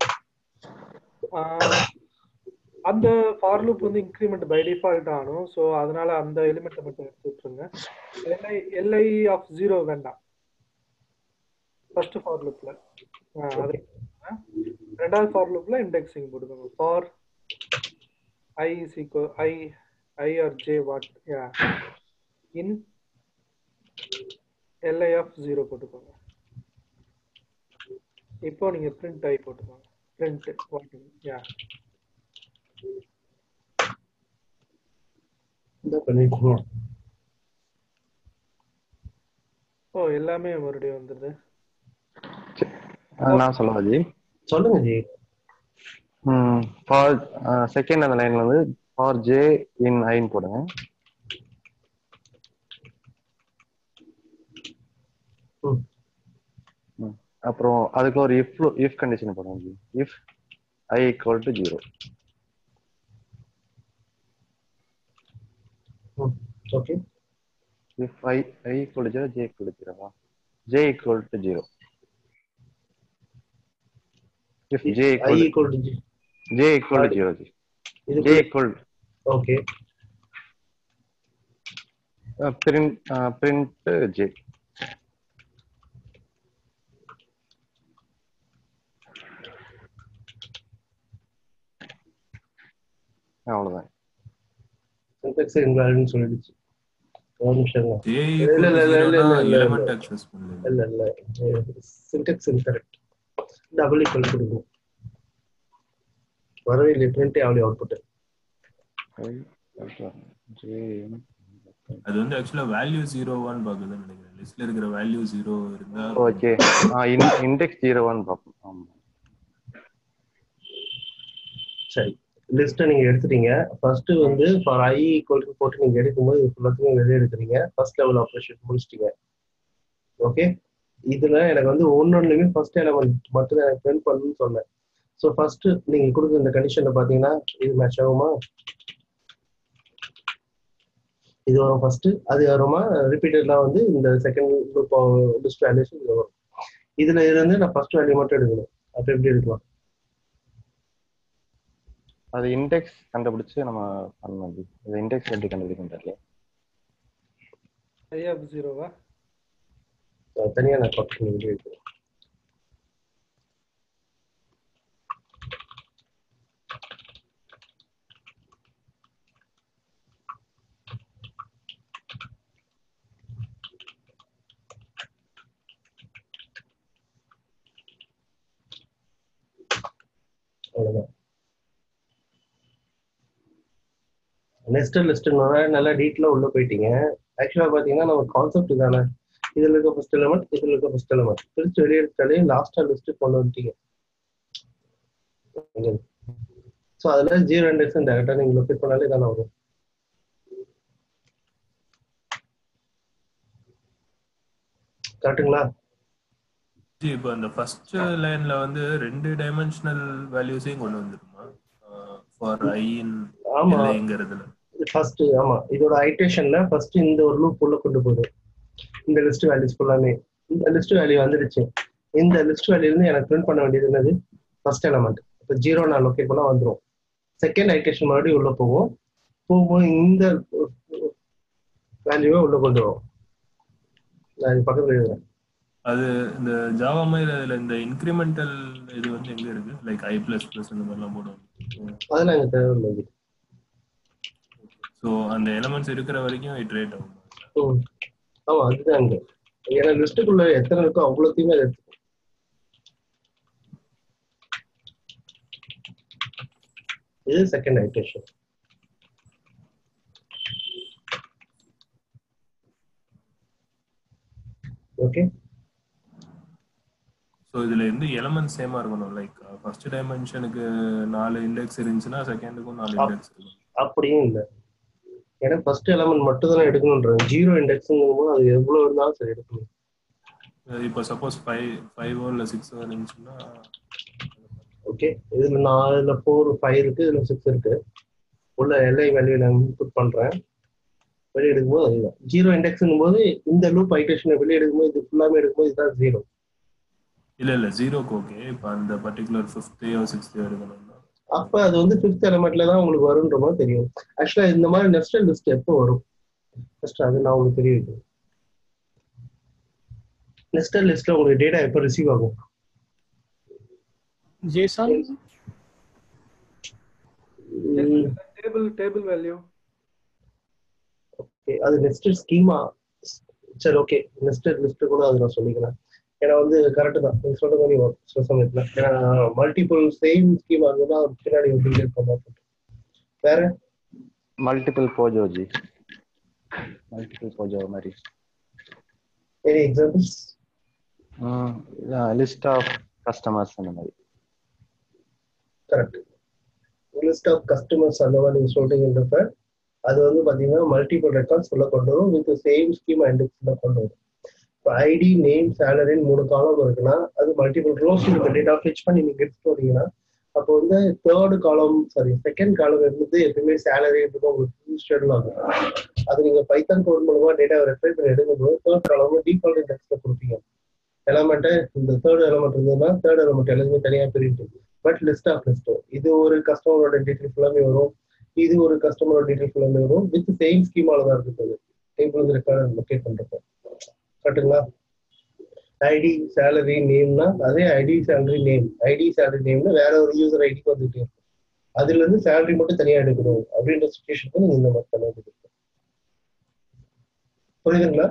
அந்த ஃபார் லூப் வந்து இன்க்ரிமெண்ட் பை டிஃபால்ட் ஆகணும் ஸோ அதனால அந்த எலிமெண்ட்டை மட்டும் எடுத்து விட்டுருங்க எல்ஐ எல்ஐ ஆஃப் ஜீரோ வேண்டாம் ஃபர்ஸ்ட் ஃபார் லூப்ல அது ரெண்டாவது ஃபார் லூப்ல இண்டெக்ஸிங் போட்டுக்கோங்க for I is equal I I or J what yeah in L I of zero போட்டுக்கோங்க இப்போ நீங்க பிரிண்ட் ஐ போட்டுக்கோங்க பிரிண்ட் வாட் யா
இந்த பண்ணிருக்கீங்க
ஓ எல்லாமே மறுபடியும் வந்துருது
நான் சொல்லவா ஜி
சொல்லுங்க ஜி
ஃபார் செகண்ட் அந்த லைன் வந்து ஃபார் ஜே இன் ஐன்னு போடுங்க
ம்.
ம். அப்புறம் அதுக்கு ஒரு இஃப் இஃப் கண்டிஷன் போடுங்க ji if I equal to zero
okay
if i i equal to 0 j equal to 0 வா j equal to 0 if j
I
equal to,
equal to ji
j equal to 0 ji
இது
j equal
okay
uh, print uh, print uh, j அவ்வளவுதான்
சின்டெக்ஸ் இன்வால்வ்னு சொல்லிடுச்சு ஒரு நிமிஷம் இருங்க.
J
இல்ல, இல்ல, இல்ல, இல்ல, இல்ல, இல்ல.
எலிமெண்ட் ஆக்சஸ் பண்ணல
இல்ல இல்ல சின்டெக்ஸ் இன்கரெக்ட் டபுள் ஈக்குவல் கொடுக்கணும் வரவே இல்லை பிரிண்டே ஆகலையே அவுட்புட்
j
அது வந்து ஆக்சுவலா வேல்யூ ஜீரோ ஒன் பாக்குதுன்னு நினைக்கிறேன் லிஸ்ட்ல இருக்கிற வேல்யூ ஜீரோ இருந்தா
ஓகே இண்டெக்ஸ் ஜீரோ ஒன் பார்ப்போம் ஆமா
சரி லிஸ்ட்டை நீங்க எடுத்துட்டீங்க ஃபர்ஸ்ட் வந்து ஃபார் ஐ ஈக்குவல் போட்டு நீங்க எடுக்கும்போது இது ஃபுல்லாத்தையும் வெளியே எடுக்கிறீங்க ஃபர்ஸ்ட் லெவல் ஆப்ரேஷன் முடிச்சிட்டீங்க ஓகே இதுல எனக்கு வந்து ஒன்னொன்னுமே ஃபர்ஸ்ட் எலமெண்ட் மட்டும் தான் எனக்கு பிரிண்ட் பண்ணணும்னு சொன்னேன் ஸோ ஃபர்ஸ்ட் நீங்க கொடுக்குற இந்த கண்டிஷன்ல பாத்தீங்கன்னா இது மேட்ச் ஆகுமா இது வரும் ஃபர்ஸ்ட் அது வருமா ரிப்பீட்டட்லாம் வந்து இந்த செகண்ட் குரூப் லிஸ்ட் வேல்யூஸ் இது வரும் இதுல இருந்து நான் ஃபர்ஸ்ட் வேல்யூ மட்டும் எடுக்கணும் அப்ப எப்படி எடுக்கலாம்
அது இண்டெக்ஸ் கண்டுபிடிச்சு நம்ம பண்ணணும் ஜி இது இண்டெக்ஸ் எப்படி கண்டுபிடிக்கும் தெரியல
ஐ ஆஃப் ஜீரோவா
அது தனியா நான் காப்பி பண்ணி வெளியே வைக்கிறேன் அவ்வளவுதான் நெஸ்டட் லிஸ்ட்னால நல்லா டீட்டெயிலாக உள்ள போயிட்டீங்க ஆக்சுவலாக பார்த்தீங்கன்னா நம்ம கான்செப்ட் தானே இதில் இருக்க ஃபர்ஸ்ட் எலமெண்ட் இதில் இருக்க ஃபர்ஸ்ட் எலமெண்ட் பிரித்து வெளியே எடுத்தாலே லாஸ்ட்டாக லிஸ்ட்டு கொண்டு வந்துட்டீங்க ஸோ அதில் ஜீரோ இண்டெக்ஸ் டேரெக்டாக நீங்கள் லொக்கேட் பண்ணாலே தானே வரும் கரெக்டுங்களா
ஜி, இப்போ அந்த ஃபர்ஸ்ட் லைன்ல வந்து ரெண்டு டைமென்ஷனல் வேல்யூஸையும் கொண்டு வந்துருமா ஃபார் ஐ இன்
ஆமா
எல்லைங்கிறதுல
ஃபர்ஸ்ட் ஆமா இதோட ஐட்டேஷன்ல ஃபர்ஸ்ட் இந்த ஒரு லூப் உள்ள கொண்டு போகுது இந்த லிஸ்ட் வேல்யூஸ் ஃபுல்லாமே இந்த லிஸ்ட் வேல்யூ வந்துருச்சு இந்த லிஸ்ட் வேல்யூ இருந்து எனக்கு பிரிண்ட் பண்ண வேண்டியது என்னது ஃபர்ஸ்ட் எலமெண்ட் இப்போ ஜீரோ நான் லொக்கேட் பண்ணா வந்துரும் செகண்ட் ஐட்டேஷன் மறுபடியும் உள்ள போகும் போகும்போது இந்த வேல்யூவை உள்ள கொண்டு வரும் நான் இது பக்கத்துல எழுதுறேன்
அது இந்த ஜாவா மாதிரி அதுல இந்த இன்க்ரிமெண்டல் இது வந்து எங்க இருக்கு லைக் ஐ பிளஸ் பிளஸ் இந்த மாதிரிலாம் போடுவாங்க
அதெல்லாம் எனக்கு தேவையில்லை இது.
ஸோ அந்த எலமெண்ட்ஸ் இருக்கிற வரைக்கும் இட்ரேட் ஆகும்
ம். ஆமா அதுதான் இங்க ஏன்னா லிஸ்ட்டுக்குள்ள எத்தனை இருக்கோ அவ்வளோத்தையுமே அது எடுத்துக்கும் இது செகண்ட் ஐட்டேஷன் ஓகே
ஸோ இதுல இருந்து எலமெண்ட் சேமா இருக்கணும் லைக் ஃபர்ஸ்ட் டைமென்ஷனுக்கு நாலு இண்டெக்ஸ் இருந்துச்சுன்னா செகண்டுக்கும் நாலு இண்டெக்ஸ் இருக்கும்
அப்படியும் இல்லை ஏன்னா ஃபர்ஸ்ட் எலமெண்ட் மட்டும் தானே எடுக்கணுன்றது ஜீரோ இண்டெக்ஸுங்கும் போது அது எவ்வளவு இருந்தாலும் சரி எடுக்கணும்
இப்போ சப்போஸ் ஃபைவ் ஃபைவோ இல்லை சிக்ஸோ இருந்துச்சுன்னா
ஓகே இதுல நான் இதுல ஃபோர் ஃபைவ் இருக்கு இதுல சிக்ஸ் இருக்கு உள்ள எல்ஐ வேல்யூ நான் இன்புட் பண்றேன் வெளியே எடுக்கும்போது அதுதான் ஜீரோ இண்டெக்ஸ்ங்கும் போது இந்த லூப் ஐட்டேஷனை வெளியே எடுக்கும்போது இது ஃபுல்லாமே எடுக்கும்போது இதுதான் ஜீரோ
இல்ல இல்ல ஜீரோக்கு ஓகே இப்போ அந்த பர்டிகுலர் ஃபிஃப்த்தையோ சிக்ஸ்த்தையோ எடுக்கணும்னா
அப்ப அது வந்து ஃபிஃப்த் எலமெண்ட்ல தான் உங்களுக்கு வரும்ன்ற மாதிரி தெரியும் ஆக்சுவலா இந்த மாதிரி நெஸ்டல் லிஸ்ட் எப்போ வரும் ஃபர்ஸ்ட் அது நான் உங்களுக்கு தெரிய வைக்கிறேன் நெஸ்டல் லிஸ்ட்ல உங்களுக்கு டேட்டா எப்போ ரிசீவ் ஆகும்
JSON?
Table table value
okay அது நெஸ்டட் ஸ்கீமா சரி ஓகே நெஸ்டட் லிஸ்ட் கூட அது நான் சொல்லிக்கிறேன் ஏன்னா வந்து கரெக்ட் தான் நீங்க சொல்ற மாதிரி வரும் சில சமயத்துல ஏன்னா மல்டிபிள் சேம் ஸ்கீமா இருந்ததுன்னா அது பின்னாடி ஒரு டிலேட் பண்ண வேற
multiple POJO ji multiple POJO மாதிரி
any examples
list of customers அந்த மாதிரி
கரெக்ட் லிஸ்ட் ஆஃப் கஸ்டமர்ஸ் அந்த மாதிரி நீங்க சொல்றீங்கன்றப்ப அது வந்து பாத்தீங்கன்னா மல்டிபிள் ரெக்கார்ட்ஸ் உள்ள கொண்டு வரும் வித் சேம் ஸ்கீமா இண்டெக்ஸ்ல கொண்டு வரும் இப்போ ஐடி நேம் சேலரின்னு மூணு காலம் இருக்குன்னா அது மல்டிபிள் ரோஸ் இந்த டேட்டா ஃபிச் பண்ணி நீங்க எடுத்துட்டு வரீங்கன்னா அப்போ வந்து தேர்ட் காலம் சாரி செகண்ட் காலம் இருந்து எப்பயுமே சேலரி உங்களுக்கு ஷெடியூல் ஆகும் அது நீங்க பைத்தன் கோட் மூலமா டேட்டா ரெஃபர் பண்ணி எடுக்கும்போது தேர்ட் காலம் டிஃபால்ட் இண்டெக்ஸ்ல கொடுப்பீங்க எலமெண்ட்டை இந்த தேர்ட் எலமெண்ட் இருந்ததுன்னா தேர்ட் எலமெண்ட் எல்லாமே தனியா பிரிட்டு பட் லிஸ்ட் ஆஃப் லிஸ்ட் இது ஒரு கஸ்டமரோட டீட்டெயில் ஃபுல்லாமே வரும் இது ஒரு கஸ்டமரோட டீட்டெயில் ஃபுல்லாமே வரும் வித் சேம் ஸ்கீமால தான் இருக்குது டேபிள் ரெக்கார்ட் லொக்கேட் பண்றப்போ கரெக்டுங்களா ஐடி சேலரி நேம்னா அதே ID salary name ID salary நேம்னா வேற ஒரு யூசர் ஐடிக்கு வந்துட்டே இருக்கும் அதுல இருந்து சேலரி மட்டும் தனியா எடுக்கணும் அப்படின்ற சுச்சுவேஷனுக்கு நீங்க இந்த மாதிரி பண்ண வேண்டியது இருக்கும். புரியுதுங்களா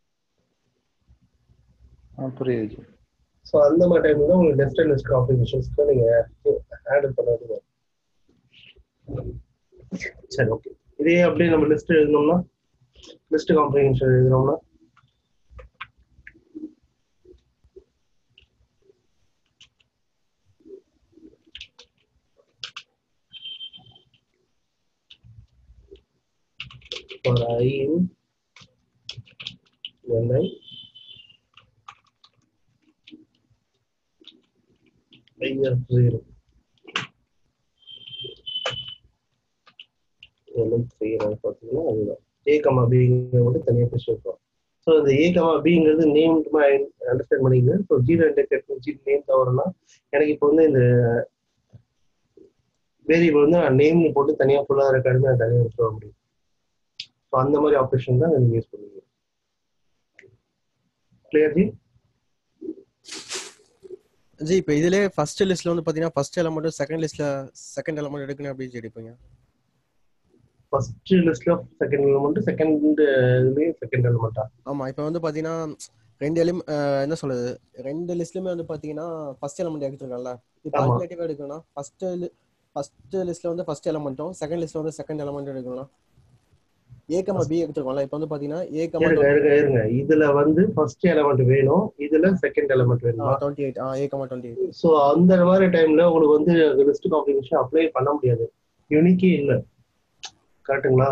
ஆ, புரியுது ஜி
ஸோ அந்த மாதிரி டைம்ல தான் உங்களுக்கு நெஸ்டட் லிஸ்ட் காம்பினேஷன்ஸ்க்கு நீங்க ஹேண்டில் பண்ண வேண்டியது வரும். சரி ஓகே இதே அப்படியே நம்ம லிஸ்ட் எழுதணும்னா லிஸ்ட் காம்ப்ரிஹென்ஷன் எழுதணும்னா for i in ni i of zero எல்லாம் செய்யறாங்க பார்த்தீங்கன்னா அதுதான் ஏ கமா பிங்கிறத மட்டும் தனியாக பிரிச்சு வைப்போம் ஸோ இந்த ஏ கமா பிங்கிறது நேம் அண்டர்ஸ்டாண்ட் பண்ணிங்க so zero index zero name தவறுனா எனக்கு இப்போ வந்து இந்த வேரியபிள் வந்து நான் நேம்னு போட்டு தனியாக ஃபுல்லாக ரெக்கார்டுமே நான் தனியாக வச்சுக்க முடியும் ஸோ அந்த மாதிரி ஆப்ரேஷன் தான் நீங்கள் யூஸ் பண்ணுவீங்க கிளியர் ஜி
ஜி இப்போ இதுலயே ஃபர்ஸ்ட் லிஸ்ட்ல வந்து பாத்தீங்கன்னா ஃபர்ஸ்ட் எலமெண்ட் செகண்ட் லிஸ்ட்ல செகண்ட் எலமெண்ட் எடுக்கணும் அப்படின்னு எடுப்பீங்க
ஃபர்ஸ்ட் லிஸ்ட்ல செகண்ட் எலிமெண்ட் செகண்ட் இதுலயும் செகண்ட் எலிமெண்டா
ஆமா இப்போ வந்து பாத்தீங்கன்னா ரெண்டு எலிம் என்ன சொல்றது ரெண்டு லிஸ்ட்லயுமே வந்து பாத்தீங்கன்னா ஃபர்ஸ்ட் எலமெண்ட் எடுத்துருக்கோம்ல இப்போ
ஆமா.
அல்டர்னேட்டிவா எடுக்கணும்னா ஃபர்ஸ்ட் ஃபர்ஸ்ட் லிஸ்ட்ல வந்து ஃபர்ஸ்ட் எலமெண்ட்டும் செகண்ட் லிஸ்ட்ல வந்து செகண்ட் எலமெண்ட் எடுக்கணும்னா ஏ கமா பி எடுத்துருக்கோம்ல இப்போ வந்து பாத்தீங்கன்னா ஏ கமா
இருங்க இருங்க இருங்க இதுல வந்து ஃபர்ஸ்ட் எலிமெண்ட் வேணும் இதுல செகண்ட் எலிமெண்ட் வேணுமா
twenty eight A comma twenty eight
so அந்த மாதிரி டைம்ல உங்களுக்கு வந்து லிஸ்ட் காம்ப்ளிகேஷன் அப்ளை பண்ண முடியாது யூனிக்கே இல்ல கரெக்ட்டுங்களா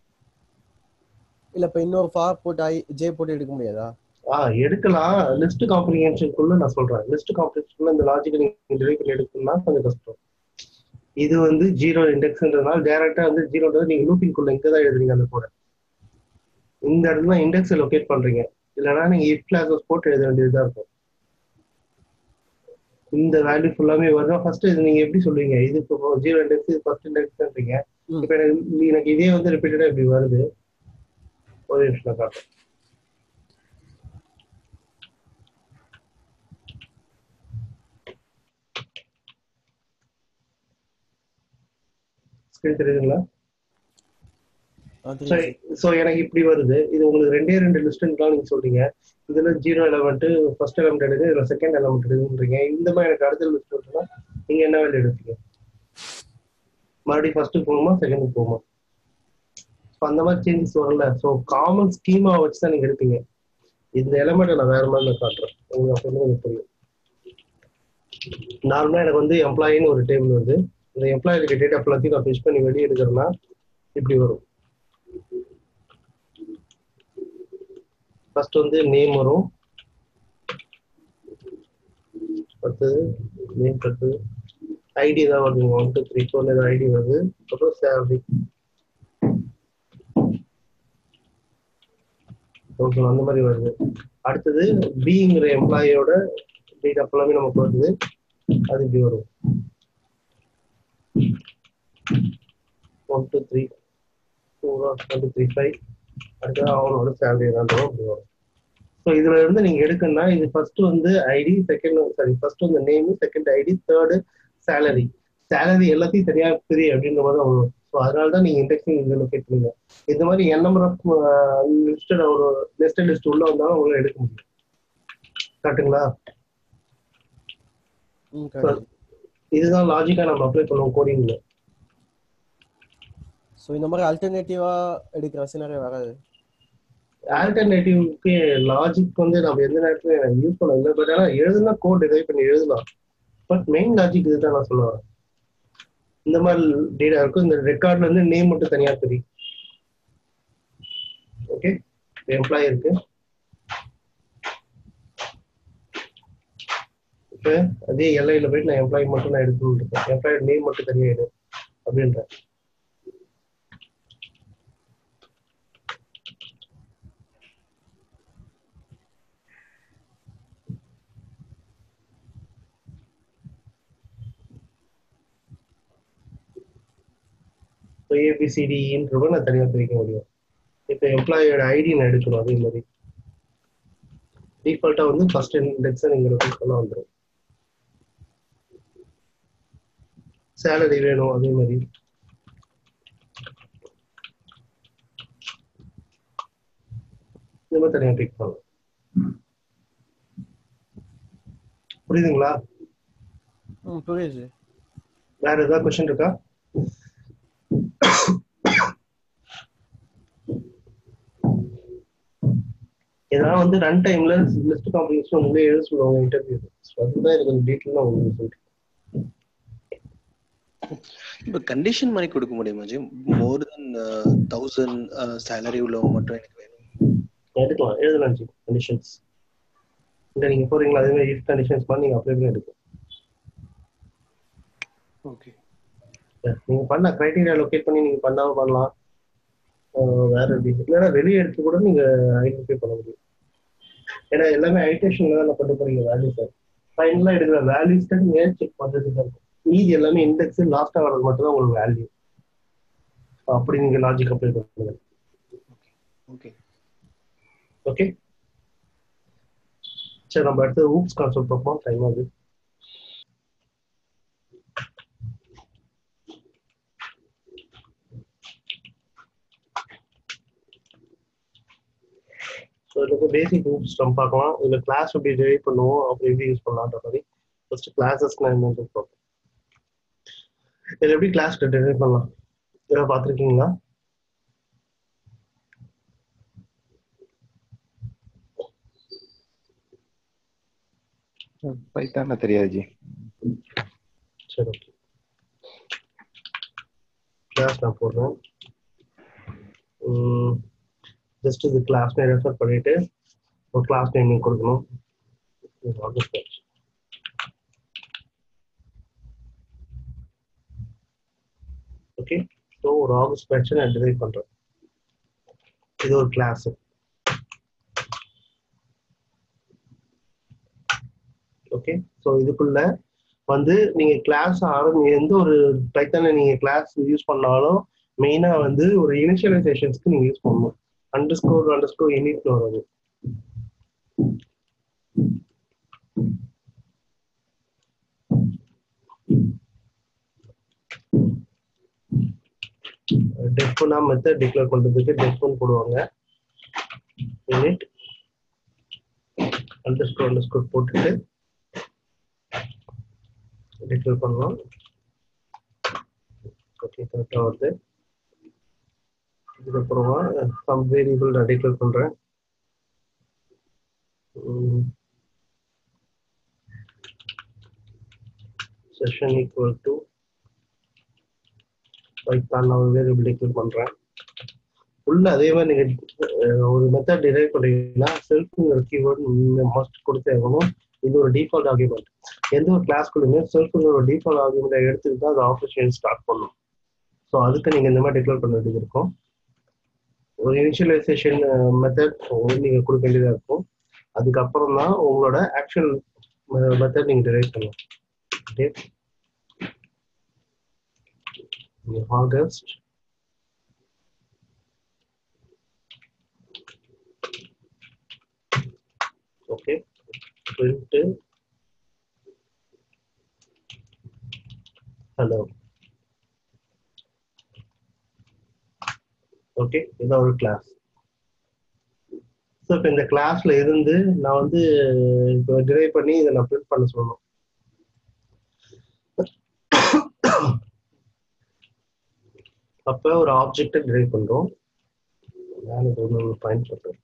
இல்ல இப்போ இன்னொரு ஃபார் போட்டு ஐ ஜே போட்டு எடுக்க முடியாதா
ஆ எடுக்கலாம் லிஸ்ட் காம்ப்ளிகேஷனுக்குள்ள நான் சொல்றேன் லிஸ்ட் காம்ப்ளிகேஷன்ல இந்த லாஜிக் நீங்க டெலிவரி பண்ணி எடுக்கணும்னா கொஞ்சம் கஷ்டம் இது வந்து ஜீரோ இண்டெக்ஸ்ன்றதுனால டைரக்டா வந்து ஜீரோன்றது நீங்க லூப்பிங் குள்ள இங்க தான் எழுதுறீங்க அந்த கூட இந்த இடத்துல இண்டெக்ஸ் லொகேட் பண்றீங்க இல்லைன்னா நீங்க இஃப் கிளாஸஸ் போட்டு எழுத வேண்டியதா இருக்கும் இந்த வேல்யூ ஃபுல்லாமே வரும் ஃபர்ஸ்ட் இது நீங்க எப்படி சொல்லுவீங்க இது இப்போ ஜீரோ இண்டெக்ஸ் இது ஃபர்ஸ்ட் இண்டெக்ஸ்ன்றீங்க
ம்.
இப்போ எனக்கு எனக்கு இதே வந்து ரிப்பீட்டடா இப்படி வருது ஒரு நிமிஷம் நான் காட்டுறேன் ஸ்கிரீன் தெரியுதுங்களா
ஆ,
ஸோ
தெரியும்
ஸோ எனக்கு இப்படி வருது இது உங்களுக்கு ரெண்டே ரெண்டு லிஸ்ட்லாம் நீங்க சொல்றீங்க இதுல ஜீரோ எலமெண்ட் ஃபர்ஸ்ட் எலமெண்ட் எடுக்கு இதுல செகண்ட் எலமெண்ட் எடுக்குன்றீங்க இந்த மாதிரி எனக்கு அடுத்த லிஸ்ட் வருதுன்னா நீங்க என்ன வேல்யூ எடுப்பீங்க மறுபடியும் ஃபர்ஸ்ட் போகுமா செகண்ட் போகுமா ஸோ அந்த மாதிரி சேஞ்சஸ் வரல ஸோ காமன் ஸ்கீமா வச்சு தான் நீங்க எடுப்பீங்க இந்த எலமெண்ட் நான் வேற மாதிரி நான் காட்டுறேன் உங்களுக்கு அப்போ வந்து எனக்கு புரியும் நார்மலா எனக்கு வந்து எம்ப்ளாயின்னு ஒரு டேபிள் வருது இந்த எம்ப்ளாயி இருக்க டேட்டா எல்லாத்தையும் நான் ஃபிஷ் பண்ணி வெளியே எடுக்கிறேன்னா இப்படி வரும் ஃபர்ஸ்ட் வந்து நேம் வரும் அடுத்தது நேம் அடுத்தது ஐடி தான் வருதுங்க one two three four ID வருது அப்புறம் சேலரி ஓகே அந்த மாதிரி வருது அடுத்தது பிங்கிற எம்ப்ளாயியோட டேட்டா ஃபுல்லாமே நமக்கு வருது அது இப்படி வரும் one two three four one two three five அடுத்தது அவனோட சேலரி என்னன்றதும் அப்படி வரும் ஸோ இதுல இருந்து நீங்க எடுக்கணும்னா இது ஃபர்ஸ்ட் வந்து ஐடி செகண்ட் சாரி ஃபர்ஸ்ட் வந்து name second ID third salary salary எல்லாத்தையும் சரியா பிரி அப்படின்ற மாதிரி தான் வரும் ஸோ அதனால தான் நீங்க இண்டெக்ஸிங் இங்க லொகேட் பண்ணுங்க இந்த மாதிரி என் நம்பர் ஆஃப் லிஸ்டட் ஒரு லிஸ்டட் லிஸ்ட் உள்ள வந்தாலும் உங்களால எடுக்க முடியும் கரெக்ட்டுங்களா
ம் correct.
இதுதான் லாஜிக்கா நம்ம அப்ளை பண்ணுவோம் கோடிங்ல
ஸோ இந்த மாதிரி அல்டர்னேட்டிவா எடுக்கிற சினாரியோ வராது
ஆல்டர்னேட்டிவ்க்கு லாஜிக் வந்து நம்ம எந்த நேரத்துல யூஸ் பண்ண இல்லை பட் ஆனா எழுதுனா கோட் டிரைவ் பண்ணி எழுதலாம் பட் மெயின் லாஜிக் இதுதான் நான் சொல்ல வரேன் இந்த மாதிரி டேட்டா இருக்கும் இந்த ரெக்கார்ட்ல இருந்து நேம் மட்டும் தனியா தெரியும் ஓகே எம்ப்ளாயி இருக்கு இப்ப அதே எல்ஐல போயிட்டு நான் எம்ப்ளாயி மட்டும் நான் எடுக்கணும் இருக்கேன் எம்ப்ளாயி நேம் மட்டும் தனியா எடு அப்படின்றேன் இப்போ ஏபிசிடின்றத நான் தனியாக பிரிக்க முடியும் இப்போ எம்ப்ளாயோட ஐடி நான் எடுக்கணும் அதே மாதிரி டிஃபால்ட்டாக வந்து ஃபர்ஸ்ட் இண்டெக்ஸை நீங்கள் ரிப்பீட் பண்ண வந்துடும் சேலரி வேணும் அதே மாதிரி இந்த மாதிரி தனியாக பிக் பண்ணலாம் புரியுதுங்களா
ம் புரியுது
வேற ஏதாவது கொஸ்டின் இருக்கா இதெல்லாம் வந்து ரன் டைம்ல லிஸ்ட் காம்ப்ளிகேஷன் உங்களே எழுத சொல்லுவாங்க இன்டர்வியூ அதுதான் எனக்கு கொஞ்சம் டீட்டெயிலாக உங்களுக்கு சொல்லிட்டு
இப்ப கண்டிஷன் மாதிரி கொடுக்க முடியுமா ji more than thousand salary உள்ளவங்க மட்டும் எனக்கு வேணும்
எடுக்கலாம் எழுதலாம் ஜி கண்டிஷன்ஸ் இல்லை நீங்க போறீங்களா அதே மாதிரி இஃப் கண்டிஷன்ஸ் மாதிரி நீங்க அப்ளை பண்ணி எடுக்கலாம்
ஓகே
நீங்க பண்ண கிரைட்டீரியா லொகேட் பண்ணி நீங்க பண்ணாம பண்ணலாம் அஹ் வேற எப்படி இல்லைன்னா வெளியே எடுத்து கூட நீங்க ஐடென்டிஃபை பண்ண முடியும் ஏன்னா எல்லாமே ஐடேஷன்ல தான் கொண்டு போறீங்க வேல்யூஸ் ஃபைனலா எடுக்கிற வேல்யூஸ் தான் நீங்க செக் பண்றதுக்கு தான் இருக்கும் மீதி எல்லாமே இண்டெக்ஸ் லாஸ்டா வரது மட்டும் தான் உங்களுக்கு வேல்யூ அப்படி நீங்க லாஜிக் அப்ளை பண்ணுங்க
ஓகே
ஓகே சரி நம்ம அடுத்து ஊப்ஸ் கான்செப்ட் பார்ப்போம் டைம் ஆகுது ஸோ இதுக்கு பேசிக் ஊப்ஸ் நம்ம பார்க்கலாம் இதில் கிளாஸ் எப்படி டெரைவ் பண்ணுவோம் அப்புறம் எப்படி யூஸ் பண்ணலான்ற மாதிரி ஃபர்ஸ்ட் கிளாஸஸ்னா என்னன்னு பார்ப்போம் இதில் எப்படி கிளாஸ் டெரைவ் பண்ணலாம் இதெல்லாம் பார்த்துருக்கீங்களா
பைத்தான தெரியாது ஜி
சரி ஓகே கிளாஸ் நான் போடுறேன் ஜஸ்ட் இது கிளாஸ் நேம் ரெஃபர் பண்ணிட்டு ஒரு கிளாஸ் நேம் நீங்க கொடுக்கணும் ஓகே ஸோ ஒரு ஆகஸ்ட் பேட்சை நான் டிரைவ் பண்றேன் இது ஒரு கிளாஸ் ஓகே ஸோ இதுக்குள்ள வந்து நீங்க கிளாஸ் ஆரம்பி எந்த ஒரு பைத்தான நீங்க கிளாஸ் யூஸ் பண்ணாலும் மெயினா வந்து ஒரு இனிஷியலைசேஷன்ஸ்க்கு நீங்க யூஸ் பண்ணணும் அண்டர் ஸ்கோர் அண்டர் ஸ்கோர் யூனிட்னு வரும் டெஃப்னா மெத்தட் டிக்ளேர் பண்றதுக்கு டெஃப்னு போடுவாங்க unit underscore underscore போட்டுட்டு டிக்ளேர் பண்ணலாம் ஓகே கரெக்டாக வருது இதுக்கப்புறமா சம் வேரியபிள் நான் டிக்ளேர் பண்ணுறேன் செஷன் ஈக்குவல் டு பைத்தான் நான் ஒரு வேரியபிள் டிக்ளேர் பண்ணுறேன் உள்ள அதே மாதிரி நீங்கள் ஒரு மெத்தட் டிரைவ் பண்ணீங்கன்னா செல்ஃப்ங்கிற கீவேர்ட் மஸ்ட் கொடுத்தே ஆகணும் இது ஒரு டிஃபால்ட் ஆர்குமெண்ட் எந்த ஒரு கிளாஸ்க்குள்ளுமே செல்ஃப்ங்கிற ஒரு டிஃபால்ட் ஆர்குமெண்ட் எடுத்துட்டு தான் அது ஆப்ரேஷன் ஸ்டார்ட் பண்ணும் ஸோ அதுக்கு நீங்கள் இந்த மாதிரி டிக்ளேர் பண்ண வேண்டியது இருக்கும் ஒரு இனிஷியலைசேஷன் மெத்தட் நீங்கள் கொடுக்க வேண்டியதாக இருக்கும் அதுக்கப்புறம் தான் உங்களோட ஆக்சுவல் மெத்தட் நீங்கள் டிரைவ் பண்ணலாம் okay August okay print hello okay இதான் ஒரு கிளாஸ் ஸோ இப்போ இந்த கிளாஸ்ல இருந்து நான் வந்து இப்போ டிரைவ் பண்ணி இதை நான் பிரிண்ட் பண்ண சொல்லணும் அப்போ ஒரு ஆப்ஜெக்டை டிரைவ் பண்றோம் நான் இது ஒன்று பயன்படுத்துறேன்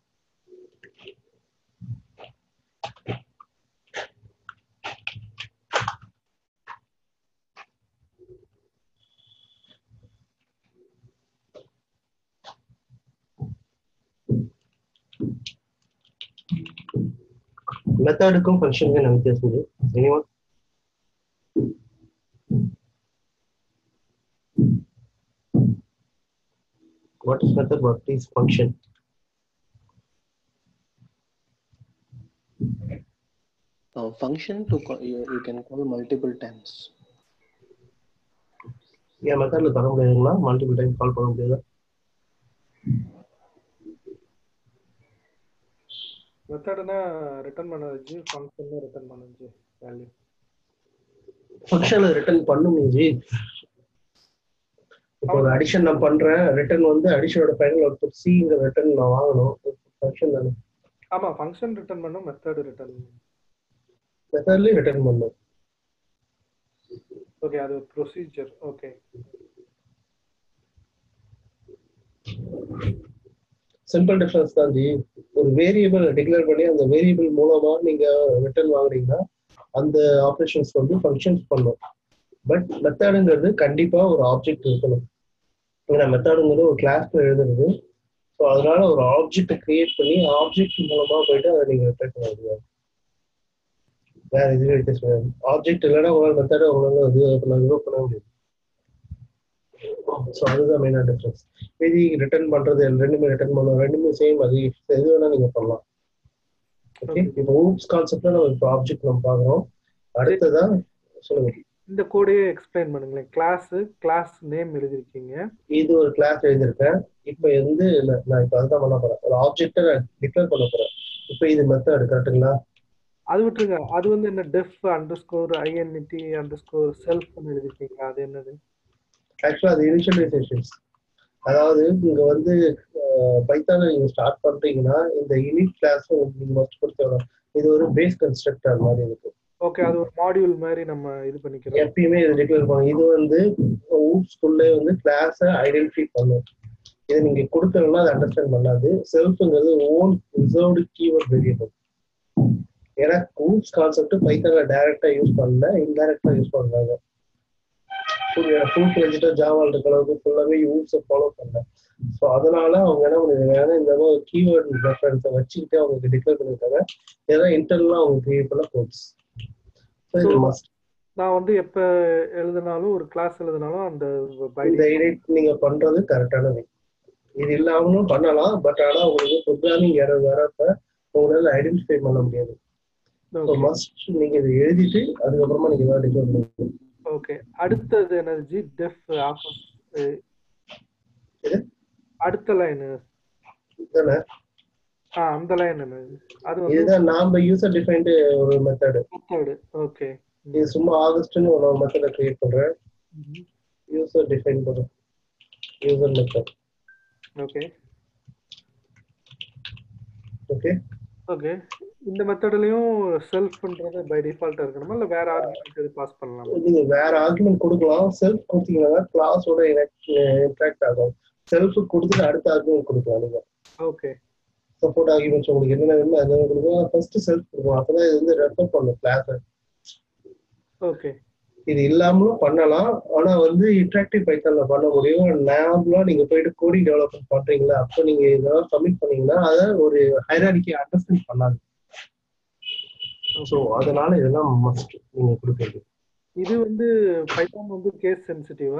மெத்தடுக்கும் ஃபங்க்ஷனுக்கும் என்ன வித்தியாசம் இது anyone what is method what is function
Uh, function to call, you, you can call multiple times.
ஏன் மெத்தட்ல தர முடியாதுங்களா மல்டிபிள் டைம் கால் பண்ண முடியாதா
மெத்தட்னா ரிட்டர்ன் பண்ணது ஃபங்க்ஷன் ரிட்டர்ன் பண்ணுச்சு வேல்யூ
ஃபங்க்ஷன்ல ரிட்டர்ன் பண்ணும் ஜி இப்போ ஒரு அடிஷன் நான் பண்றேன் ரிட்டர்ன் வந்து அடிஷனோட ஃபைனல் அவுட்புட் சிங்கிற ரிட்டர்ன் நான் வாங்கணும் ஃபங்க்ஷன் தானே
ஆமா ஃபங்க்ஷன் ரிட்டர்ன் பண்ணும் மெத்தட் ரிட்டர்ன்
மெத்தட்லயும் ரிட்டர்ன் பண்ணும்
ஓகே அது ப்ரொசீஜர் ஓகே
சிம்பிள் டிஃபரன்ஸ் தான் ஜி ஒரு வேரியபிள் டிக்ளேர் பண்ணி அந்த வேரியபிள் மூலமா நீங்க ரிட்டர்ன் வாங்குறீங்கன்னா அந்த ஆப்ரேஷன்ஸ் வந்து ஃபங்க்ஷன்ஸ் பண்ணும் பட் மெத்தடுங்கிறது கண்டிப்பா ஒரு ஆப்ஜெக்ட் இருக்கணும் ஏன்னா மெத்தடுங்கிறது ஒரு கிளாஸ்ல எழுதுறது ஸோ அதனால ஒரு ஆப்ஜெக்ட் கிரியேட் பண்ணி ஆப்ஜெக்ட் மூலமா போயிட்டு அதை நீங்க ரிட்டர்ன் பண்ண முடியாது வேற எதுவுமே வித்தியாசம் ஆப்ஜெக்ட் இல்லைன்னா உங்களால் மெத்தடை உங்களால் இது பண்ண இது பண்ண முடியாது ஸோ அதுதான் மெயினான டிஃப்ரென்ஸ் மீதி ரிட்டர்ன் பண்றது ரெண்டுமே ரிட்டர்ன் பண்ணணும் ரெண்டுமே சேம் அது எது வேணா நீங்க பண்ணலாம் ஓகே இப்போ ஊப்ஸ் கான்செப்ட்ல நம்ம இப்போ ஆப்ஜெக்ட் நம்ம பார்க்குறோம் அடுத்ததா சொல்லுங்க
இந்த கோடையே எக்ஸ்பிளைன் பண்ணுங்களேன் கிளாஸ் கிளாஸ் நேம் எழுதிருக்கீங்க
இது ஒரு கிளாஸ் எழுதியிருக்கேன் இப்போ வந்து இல்ல, நான் இப்போ அதுதான் பண்ண போறேன் ஒரு ஆப்ஜெக்டை நான் டிக்ளேர் பண்ண போறேன் இப்போ இது மெத்தட் கரெக்டுங்களா
அது விட்டுருங்க அது வந்து என்ன def underscore I N T underscore self எழுதிருக்கீங்களா அது என்னது
ஆக்சுவலா அது இனிஷியலைசேஷன்ஸ் அதாவது இங்க வந்து பைத்தான நீங்க ஸ்டார்ட் பண்றீங்கன்னா இந்த யூனிட் கிளாஸ் நீங்க மஸ்ட் கொடுத்தோம் இது ஒரு பேஸ் கன்ஸ்ட்ரக்டர் மாதிரி இருக்கு
ஓகே அது ஒரு மாடியூல் மாதிரி நம்ம இது பண்ணிக்கிறோம்
எப்பயுமே இது டிக்ளேர் பண்ணும் இது வந்து ஸ்கூல்ல வந்து கிளாஸ ஐடென்டிஃபை பண்ணும் இதை நீங்க கொடுக்கலன்னா அது அண்டர்ஸ்டாண்ட் பண்ணாது செல்ஃப்ங்கிறது ஓன் ரிசர்வ்டு கீவேர்ட் வேரியபிள் ஏன்னா ஊப்ஸ் கான்செப்ட் பைத்தான்ல டைரக்டா யூஸ் பண்ணல இன்டைரக்டா யூஸ் பண்றாங்க ஃபுல் ஃபிளெஜ்டா ஜாவால் இருக்க அளவுக்கு ஃபுல்லாவே யூஸை ஃபாலோ பண்ணல ஸோ அதனால அவங்க என்ன பண்ணிருக்காங்க இந்த மாதிரி கீவேர்ட் ரெஃபரன்ஸை வச்சுக்கிட்டு அவங்களுக்கு டிக்ளேர் பண்ணிருக்காங்க ஏன்னா இன்டர்னலா அவங்க கிரியேட் பண்ண கோட்ஸ் ஸோ இது
So,
மஸ்ட்
நான் வந்து எப்ப எழுதினாலும் ஒரு கிளாஸ் எழுதினாலும் அந்த by
இந்த எடிட் நீங்க பண்றது கரெக்டான வே இது இல்லாமலும் பண்ணலாம் பட் ஆனா உங்களுக்கு ப்ரோக்ராமிங் எரர் வரப்ப உங்களால ஐடென்டிஃபை பண்ண முடியாது
Okay.
மஸ்ட் நீங்க இதை எழுதிட்டு அதுக்கப்புறமா நீங்க தான் டிக்ளேர் பண்ணுங்க
ஓகே அடுத்தது எனர்ஜி டெஃப்
இது?
அடுத்த லைன்
இதுதானே
ஆ அந்த லைன் என்னது அது வந்து
இதுதான் நாம யூசர் டிஃபைன்டு ஒரு மெத்தடு
மெத்தடு ஓகே
இது சும்மா ஆகஸ்ட்னு ஒரு மெத்தடை கிரியேட் பண்றேன் யூசர் டிஃபைன் பண்றேன் user method
okay
okay
okay இந்த மெத்தட்லயும் செல்ஃப் பண்றது பை டிஃபால்ட்டா இருக்கணுமா இல்ல வேற ஆர்குமெண்ட் எது பாஸ் பண்ணலாமா
நீங்க வேற ஆர்குமெண்ட் கொடுக்கலாம் செல்ஃப் கொடுத்தீங்கன்னா கிளாஸோட இன்ட்ராக்ட் ஆகும் செல்ஃப் கொடுத்துட்டு அடுத்த ஆர்குமெண்ட் கொடுக்கலாம் நீங்க
ஓகே
சப்போர்ட் ஆர்குமெண்ட்ஸ் உங்களுக்கு என்னென்ன வேணுமோ அதெல்லாம் கொடுக்கலாம் ஃபர்ஸ்ட் செல்ஃப் கொடுக்கலாம் அப்பதான் இது வந்து ரெஃபர் பண்ணும் கிளாஸ்
ஓகே
இது இல்லாமலும் பண்ணலாம் ஆனா வந்து இன்ட்ராக்டிவ் பைத்தான்ல பண்ண முடியும் நார்மலா நீங்க போயிட்டு கோடிங் டெவலப்மெண்ட் பண்றீங்களா அப்போ நீங்க இதெல்லாம் சப்மிட் பண்ணீங்கன்னா அதை ஒரு ஹைராடிக்கி அண்டர்ஸ்டாண்ட் பண்ணாது ஸோ அதனால இதெல்லாம் மஸ்ட் நீங்க கொடுக்கறது
இது வந்து பைத்தான் வந்து கேஸ் சென்சிட்டிவா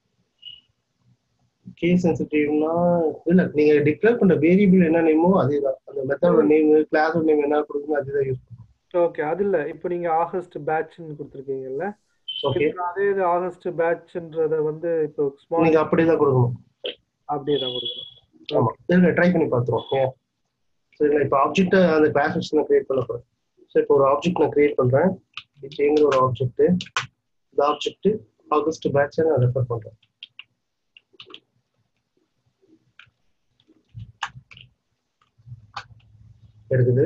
கேஸ் சென்சிட்டிவ்னா இல்ல நீங்க டிக்ளேர் பண்ற வேரியபிள் என்ன நேமோ அதேதான் அந்த மெத்தடோட நேம் கிளாஸோட நேம் என்ன கொடுக்கணும் அதுதான் யூஸ் பண்ணும்
ஓகே அது இல்ல இப்போ நீங்க ஆகஸ்ட் பேட்ச்னு கொடுத்துருக்கீங்கல்ல
ஓகே
இப்ப அதே இது ஆகஸ்ட் பேட்ச்ன்றத வந்து இப்போ ஸ்மால்
நீங்க அப்படிதான் கொடுக்கணும்
அப்படியே தான் கொடுக்கணும்
ஆமா இருங்க ட்ரை பண்ணி பார்த்துருவோம் ஏன் சரி நான் இப்போ ஆப்ஜெக்ட் அந்த கிளாஸ் வச்சு நான் கிரியேட் பண்ண போறேன் சரி இப்போ ஒரு ஆப்ஜெக்ட் நான் கிரியேட் பண்றேன் இச்சேங்கிற ஒரு ஆப்ஜெக்ட் இந்த ஆப்ஜெக்ட் ஆகஸ்ட் பேட்சை நான் ரெஃபர் பண்றேன் எடுக்குது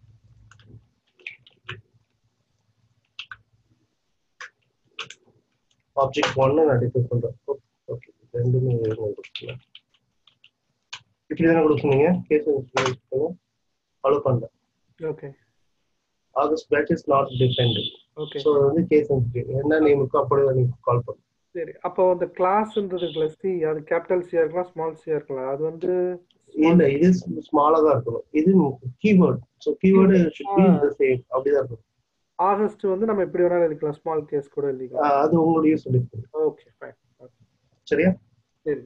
ஆப்ஜெக்ட் ஒன்னு நான் டிஃபர் பண்றேன் ஓகே ரெண்டுமே கொடுக்கலாம் இப்படி தானே கொடுக்குறீங்க கேஸ் ஃபாலோ பண்ணல
okay
August batch is not defined
okay
so வந்து கேஸ் என்ன நேமுக்கோ அப்படியே நீங்க கால் பண்ணுங்க
சரி அப்போ அந்த கிளாஸ்ன்றது சி அது கேபிட்டல் சியா இருக்கலாம் ஸ்மால் சியா இருக்கலாம் அது வந்து
இல்ல இது ஸ்மாலா தான் இருக்கணும் இது keyword so keyword should be the same அப்படிதான் இருக்கணும்
ஆகஸ்ட் வந்து நம்ம எப்படி வேணாலும் எழுதிக்கலாம் ஸ்மால் கேஸ் கூட எழுதிக்கலாம்
ஆஹ் அது உங்களுடைய சொல்லிருக்கு
ஓகே ஃபைன்
சரியா
சரி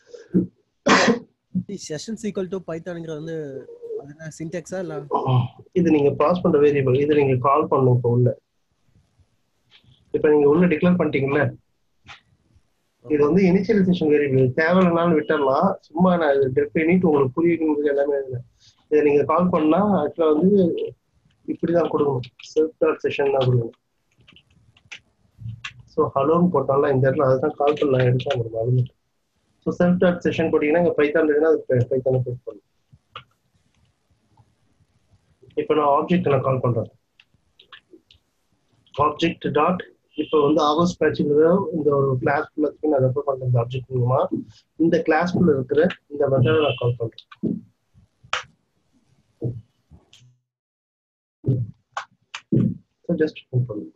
செஷன்ஸ் ஈக்குவல் டு பைத்தானுங்கிறது வந்து அது என்ன சின்டெக்ஸா இல்ல
இது நீங்க பாஸ் பண்ற வேரியபிள் இது நீங்க கால் பண்ணும் இப்போ உள்ள இப்போ நீங்க உள்ள டிக்ளேர் பண்ணிட்டீங்கல்ல இது வந்து இனிஷியலைசேஷன் வேரியபிள் தேவையில்லைனாலும் விட்டுறலாம் சும்மா நான் இது டெஃபினிட் உங்களுக்கு புரியணுங்கிறது எல்லாமே இல்லை இதை நீங்க கால் பண்ணா ஆக்சுவலா வந்து இப்படிதான் கொடுக்கணும் செல்ஃப் டாட் செஷன் தான் கொடுக்கணும் ஸோ ஹலோன்னு போட்டாலும் இந்த இடத்துல அதுதான் கால் பண்ணலாம் எடுத்தா ஒரு மாதிரி ஸோ செல்ஃப் டாட் செஷன் போட்டீங்கன்னா இங்கே பைத்தான் இருக்குன்னா அது பைத்தான போய் பண்ணும் இப்போ நான் ஆப்ஜெக்ட் நான் கால் பண்றேன் ஆப்ஜெக்ட் டாட் இப்போ வந்து ஆகஸ்ட் பேட்சுங்கிறத இந்த ஒரு கிளாஸ் ஃபுல்லாத்துக்கு நான் ரெஃபர் பண்ற இந்த ஆப்ஜெக்ட் மூலமா இந்த கிளாஸ் குள்ள இருக்கிற இந்த மெத்தடை நான் கால் பண்றேன் ஸோ ஜஸ்ட் பண்ணுங்க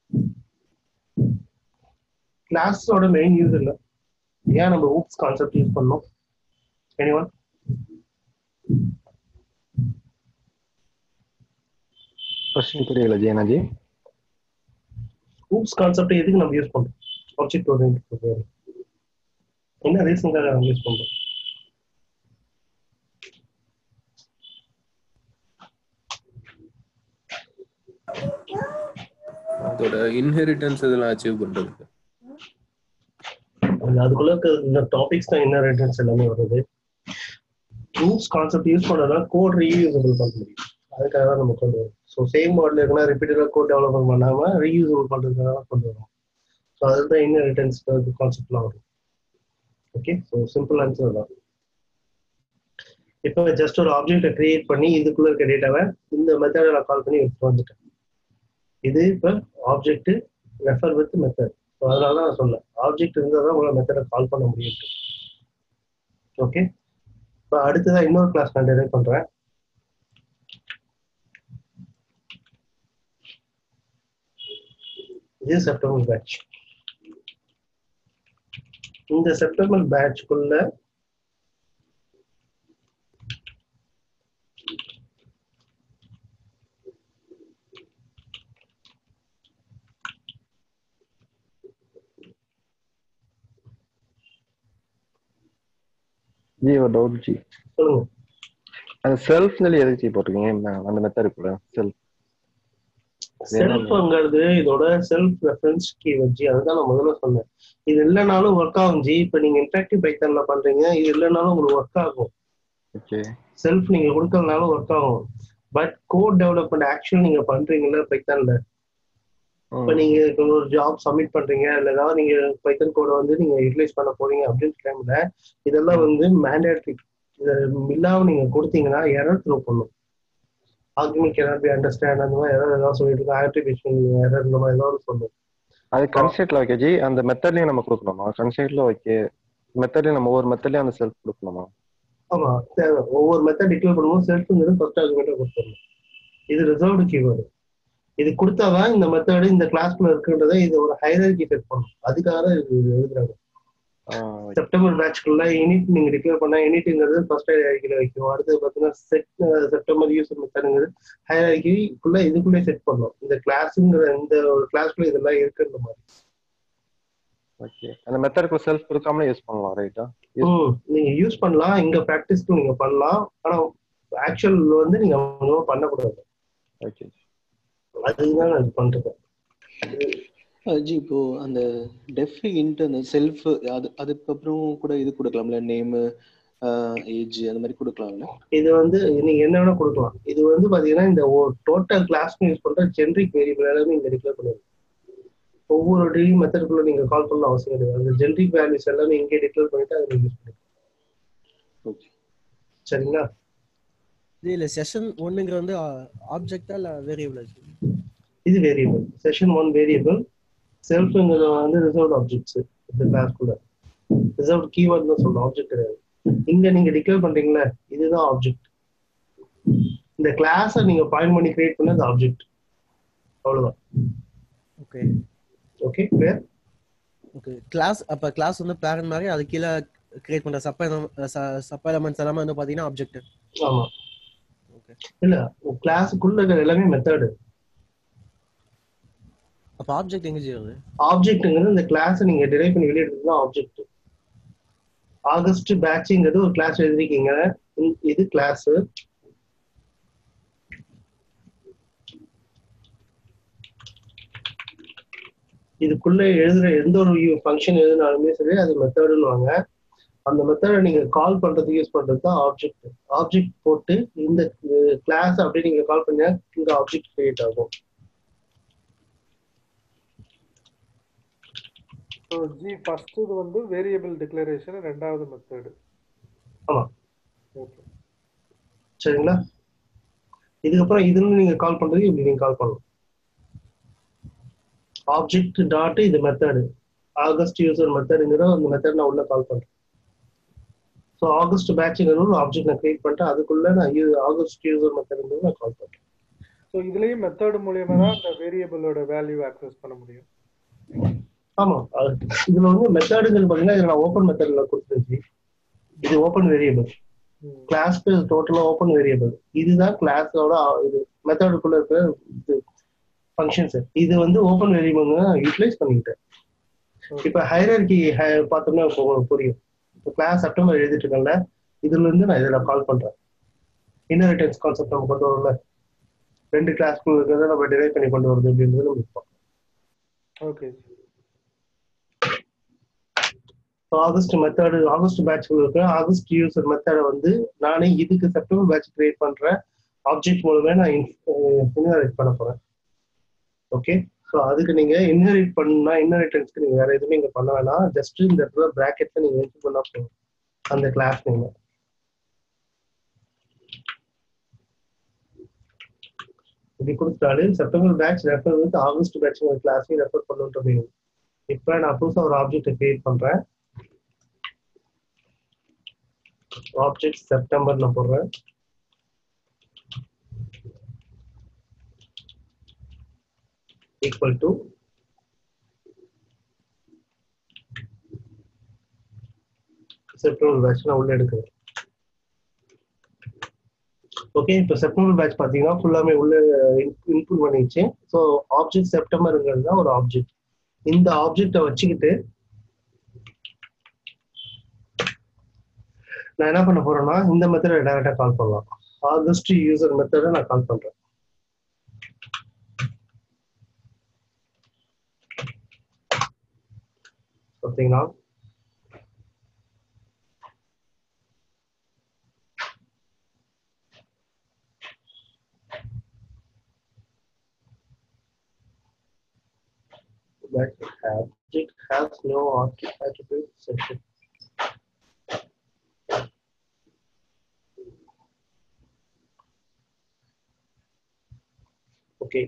கிளாஸோட மெயின் யூஸ் இல்லை ஏன் நம்ம ஊப்ஸ் கான்செப்ட் யூஸ் பண்ணோம் எனிவன்
கொஸ்டின் புரியல ஜெயனாஜி
ஊப்ஸ் கான்செப்ட் எதுக்கு நம்ம யூஸ் பண்றோம் ஆப்ஜெக்ட் ஓரியன்ட் என்ன ரீசனுக்காக நம்ம யூஸ் பண்றோம்
அதோட இன்ஹெரிட்டன்ஸ் இதெல்லாம் அச்சீவ் பண்றதுக்கு
அந்த அதுக்குள்ள இருக்க இந்த டாபிக்ஸ் தான் என்ன ரெஃபரன்ஸ் எல்லாமே வருது ரூல்ஸ் கான்செப்ட் யூஸ் பண்ணா கோட் ரீயூசபிள் பண்ண முடியும் அதுக்காக தான் நம்ம கொண்டு வரோம் ஸோ சேம் மாடல் இருக்குன்னா ரிப்பீட்டடாக கோட் டெவலப்மெண்ட் பண்ணாம ரீயூசபிள் பண்றதுக்காக கொண்டு வரும் ஸோ அதுதான் இன்னும் ரிட்டர்ன்ஸ் கான்செப்ட்லாம் வரும் ஓகே ஸோ சிம்பிள் ஆன்சர் தான் இப்போ ஜஸ்ட் ஒரு ஆப்ஜெக்டை கிரியேட் பண்ணி இதுக்குள்ள இருக்க டேட்டாவை இந்த மெத்தடை நான் கால் பண்ணி எடுத்துட்டு வந்துட்டேன் இது இப்போ object refer with method so அதனால தான் நான் சொன்னேன் ஆப்ஜெக்ட் இருந்தால் தான் உங்களால் மெத்தடை கால் பண்ண முடியும் ஓகே இப்போ அடுத்ததான் இன்னொரு கிளாஸ் நான் டெரைவ் பண்றேன் இது செப்டம்பர் பேட்ச் இந்த செப்டம்பர் பேட்ச்க்குள்ள
ஜி ஒரு டவுட் ஜி
சொல்லுங்க
அந்த செல்ஃப் நிலை எதுக்கு ஜி போட்டிருக்கீங்க ம- அந்த மெத்தடுக்குள்ள செல்ஃப்
செல்ஃப்ங்கிறது இதோட செல்ஃப் ரெஃபரன்ஸ் கீ வச்சு அதுதான் நான் முதல்ல சொன்னேன் இது இல்லைனாலும் ஒர்க் ஆகும் ஜி இப்போ நீங்க இன்டராக்டிவ் பைத்தான்ல பண்றீங்க இது இல்லைனாலும் உங்களுக்கு ஒர்க் ஆகும்
ஓகே
செல்ஃப் நீங்க கொடுக்கறதுனால ஒர்க் ஆகும் பட் கோட் டெவலப்மெண்ட் ஆக்சுவல் நீங்க பண்றீங்கல்ல பைத்தான்ல இப்போ நீங்க இப்போ ஒரு ஜாப் சப்மிட் பண்றீங்க இல்ல ஏதாவது நீங்க பைத்தன் கோட வந்து நீங்க யூட்டிலைஸ் பண்ண போறீங்க அப்படின்னு டைம்ல இதெல்லாம் வந்து மேண்டேட்டரி இதை இல்லாம நீங்க கொடுத்தீங்கன்னா எரர் த்ரோ பண்ணும் ஆர்குமெண்ட் கேனாட் பி அண்டர்ஸ்டாண்ட் அந்த மாதிரி எரர் ஏதாவது சொல்லிட்டு இருக்கு ஆக்டிவேஷன் எரர் இந்த மாதிரி ஏதாவது சொல்லும்
அது கன்ஸ்ட்ரக்ட்ல வைக்க ஜி அந்த மெத்தட்லயும் நம்ம கொடுக்கணுமா கன்ஸ்ட்ரக்ட்ல வைக்க மெத்தட்லயும் நம்ம ஒவ்வொரு மெத்தட்லயும் அந்த செல்ஃப் கொடுக்கணுமா
ஆமா தேவை ஒவ்வொரு மெத்தட் டிக்ளேர் பண்ணும்போது செல்ஃப்ங்கிறது ஃபர்ஸ்ட் ஆர்குமெண்ட்டை கொடுத்துடணும் இது ரிசர்வ்டு கீவேர்டு இது கொடுத்தாதான் இந்த மெத்தடு இந்த கிளாஸ்க்குள்ள இருக்குன்றதை இது ஒரு ஹைரர்கி செட் பண்ணும் அதுக்காக தான் இது எழுதுறாங்க செப்டம்பர் பேட்ச்க்குள்ள யூனிட் நீங்க டிக்ளேர் பண்ணா யூனிட்ங்கிறது ஃபர்ஸ்ட் ஹைரார்கில வைக்கும் அடுத்து பாத்தீங்கன்னா செட் செப்டம்பர் யூசர் மெத்தடுங்கிறது ஹைரார்கிக்குள்ள இதுக்குள்ளே செட் பண்ணும் இந்த கிளாஸ்ங்கிற இந்த ஒரு கிளாஸ்க்குள்ள இதெல்லாம் இருக்குன்ற மாதிரி
ஓகே அந்த மெத்தடுக்குள்ள செல்ஃப் கொடுக்காமலே யூஸ் பண்ணலாம் ரைட்டா
ம், நீங்க யூஸ் பண்ணலாம் இங்க ப்ராக்டிஸ்க்கு நீங்க பண்ணலாம் ஆனா ஆக்சுவல் வந்து நீங்க அவ்வளவா பண்ணக்கூடாது
ஓகே
அதுதான் நான் இது பண்றது
ஜி இப்போ அந்த டெஃப் இன்ட் அந்த செல்ஃப் அது அதுக்கப்புறம் கூட இது கொடுக்கலாம்ல நேமு ஏஜ் அந்த மாதிரி கொடுக்கலாம்ல
இது வந்து நீங்க என்ன வேணா கொடுக்கலாம் இது வந்து பாத்தீங்கன்னா இந்த டோட்டல் கிளாஸ் யூஸ் பண்ற ஜென்ரிக் வேரியபிள் எல்லாமே இங்க டிக்ளேர் பண்ணுங்க ஒவ்வொரு டெய்லி மெத்தடுக்குள்ள நீங்க கால் பண்ண அவசியம் கிடையாது அந்த ஜென்ரிக் வேல்யூஸ் எல்லாமே இங்கே டிக்ளேர் பண்ணிட்டு அதை யூஸ் பண்ணிக்கலாம்
ஓகே
சரிங்களா
இல்ல செஷன் ஒண்ணுங்கிற வந்து ஆப்ஜெக்டா இல்ல வேரியபிள்
இது வேரியபிள் செஷன் ஒன் வேரியபிள் செல்ஃப்ங்கிறது வந்து ரிசர்வ்ட் ஆப்ஜெக்ட்ஸ் இந்த கிளாஸ்க்குள்ள ரிசர்வ்ட் கீவேர்ட் தான் சொல்லணும் ஆப்ஜெக்ட் கிடையாது இங்க நீங்க டிக்ளேர் பண்றீங்களா இதுதான் ஆப்ஜெக்ட் இந்த கிளாஸை நீங்க பாயிண்ட் பண்ணி கிரியேட் பண்ணது ஆப்ஜெக்ட் அவ்வளவுதான்
okay
okay clear
okay class அப்ப கிளாஸ் வந்து பேரண்ட் மாதிரி அது கீழே கிரியேட் பண்ற சப் சப் எலமெண்ட்ஸ் எல்லாமே வந்து பாத்தீங்கன்னா ஆப்ஜெக்ட்
ஆமா
ஓகே
இல்ல கிளாஸுக்குள்ள இருக்கிற எல்லாமே மெத்தடு
அப்ப ஆப்ஜெக்ட் எங்க செய்யுது
ஆப்ஜெக்ட்ங்கிறது இந்த கிளாஸை நீங்க டிரைவ் பண்ணி வெளியே எடுத்தது தான் ஆப்ஜெக்ட் ஆகஸ்ட் பேட்ச்ங்கிறது ஒரு கிளாஸ் எழுதிருக்கீங்க இந்த- இது கிளாஸ் இதுக்குள்ள எழுதுற எந்த ஒரு ஃபங்க்ஷன் எழுதினாலுமே சரி அது மெத்தடுன்னுவாங்க அந்த மெத்தடை நீங்க கால் பண்றதுக்கு யூஸ் பண்றது தான் ஆப்ஜெக்ட் ஆப்ஜெக்ட் போட்டு இந்த கிளாஸ் அப்படியே நீங்க கால் பண்ணா இந்த ஆப்ஜெக்ட் கிரியேட் ஆகும்
ஸோ ஜி ஃபர்ஸ்ட் இது வந்து வேரியபிள் டிக்ளரேஷன் ரெண்டாவது மெத்தடு
ஆமா
ஓகே
சரிங்களா இதுக்கப்புறம் இதுன்னு நீங்க கால் பண்றது இப்படி நீங்க கால் பண்ணலாம் ஆப்ஜெக்ட் டாட் இது மெத்தடு ஆகஸ்ட் யூசர் மெத்தடுங்கிற அந்த மெத்தட் நான் உள்ள கால் பண்றேன் ஸோ ஆகஸ்ட் பேட்ச்ங்கிற ஒரு ஆப்ஜெக்ட் நான் கிரியேட் பண்ணிட்டு அதுக்குள்ள நான் ஆகஸ்ட் யூசர் மெத்தடுங்கிறது நான் கால் பண்றேன்
ஸோ இதுலயும் மெத்தட் மூலியமா தான் அந்த வேரியபிளோட வேல்யூ ஆக்சஸ் பண்ண முடியும்
ஆமா அது- இதுல வந்து மெத்தடுங்கிறது பாத்தீங்கன்னா இதுல நான் ஓப்பன் மெத்தட்ல கொடுத்துருச்சு இது ஓப்பன் வேரியபிள்
ம்.
கிளாஸ்க்கு டோட்டலா ஓப்பன் வேரியபிள் இதுதான் கிளாஸோட இது மெத்தடுக்குள்ள இருக்கிற இது ஃபங்க்ஷன்ஸ் இது வந்து ஓப்பன் வேரியபிள் யூட்டிலைஸ் பண்ணிக்கிட்டேன் இப்ப ஹைரார்கி பார்த்தோம்னா இப்போ உங்களுக்கு புரியும் இப்போ கிளாஸ் செப்டம்பர் எழுதிட்டு இருக்கேன்ல இதுல இருந்து நான் இதுல கால் பண்றேன் இன்ஹெரிட்டன்ஸ் கான்செப்ட் நம்ம கொண்டு வரல ரெண்டு கிளாஸ்க்குள்ள இருக்கிறத நம்ம டிரைவ் பண்ணி கொண்டு வருது அப்படின்றது நம்ம இப்போ
okay
August method August batch இருக்கிற ஆகஸ்ட் யூசர் மெத்தடை வந்து நானே இதுக்கு செப்டம்பர் பேட்ச் கிரியேட் பண்றேன் ஆப்ஜெக்ட் மூலமே நான் இன்ஹெரிட் பண்ண போறேன் ஓகே ஸோ அதுக்கு நீங்க இன்ஹெரிட் பண்ணா இன்ஹெரிட்டன்ஸ்க்கு நீங்க வேற எதுவுமே இங்க பண்ண வேணாம் ஜஸ்ட் இந்த இடத்துல பிராக்கெட்ல நீங்க என்ட்ரி பண்ணா போதும் அந்த கிளாஸ் நீங்க இப்படி கொடுத்தாலே September batch refer with August batch கிளாஸையும் ரெஃபர் பண்ணுன்ற மீனிங் இப்போ நான் புதுசாக ஒரு ஆப்ஜெக்ட் கிரியேட் பண்றேன் ஆப்ஜெக்ட் செப்டம்பர் நான் போடுறேன் equal to செப்டம்பர் பேட்ச் நான் உள்ள எடுக்கிறேன் ஓகே இப்போ செப்டம்பர் பேட்ச் பார்த்தீங்கன்னா ஃபுல்லாமே உள்ள இன்க்ளூட் பண்ணிடுச்சு ஸோ ஆப்ஜெக்ட் செப்டம்பருங்கிறது தான் ஒரு ஆப்ஜெக்ட் இந்த ஆப்ஜெக்டை வச்சுக்கிட்டு நான் என்ன பண்ண போறேன்னா இந்த மெத்தடை டைரக்டா கால் பண்ணலாம் ஆகஸ்ட் யூசர் மெத்தடை நான் கால் பண்றேன் பார்த்தீங்கன்னா that object has no object attribute section. Okay.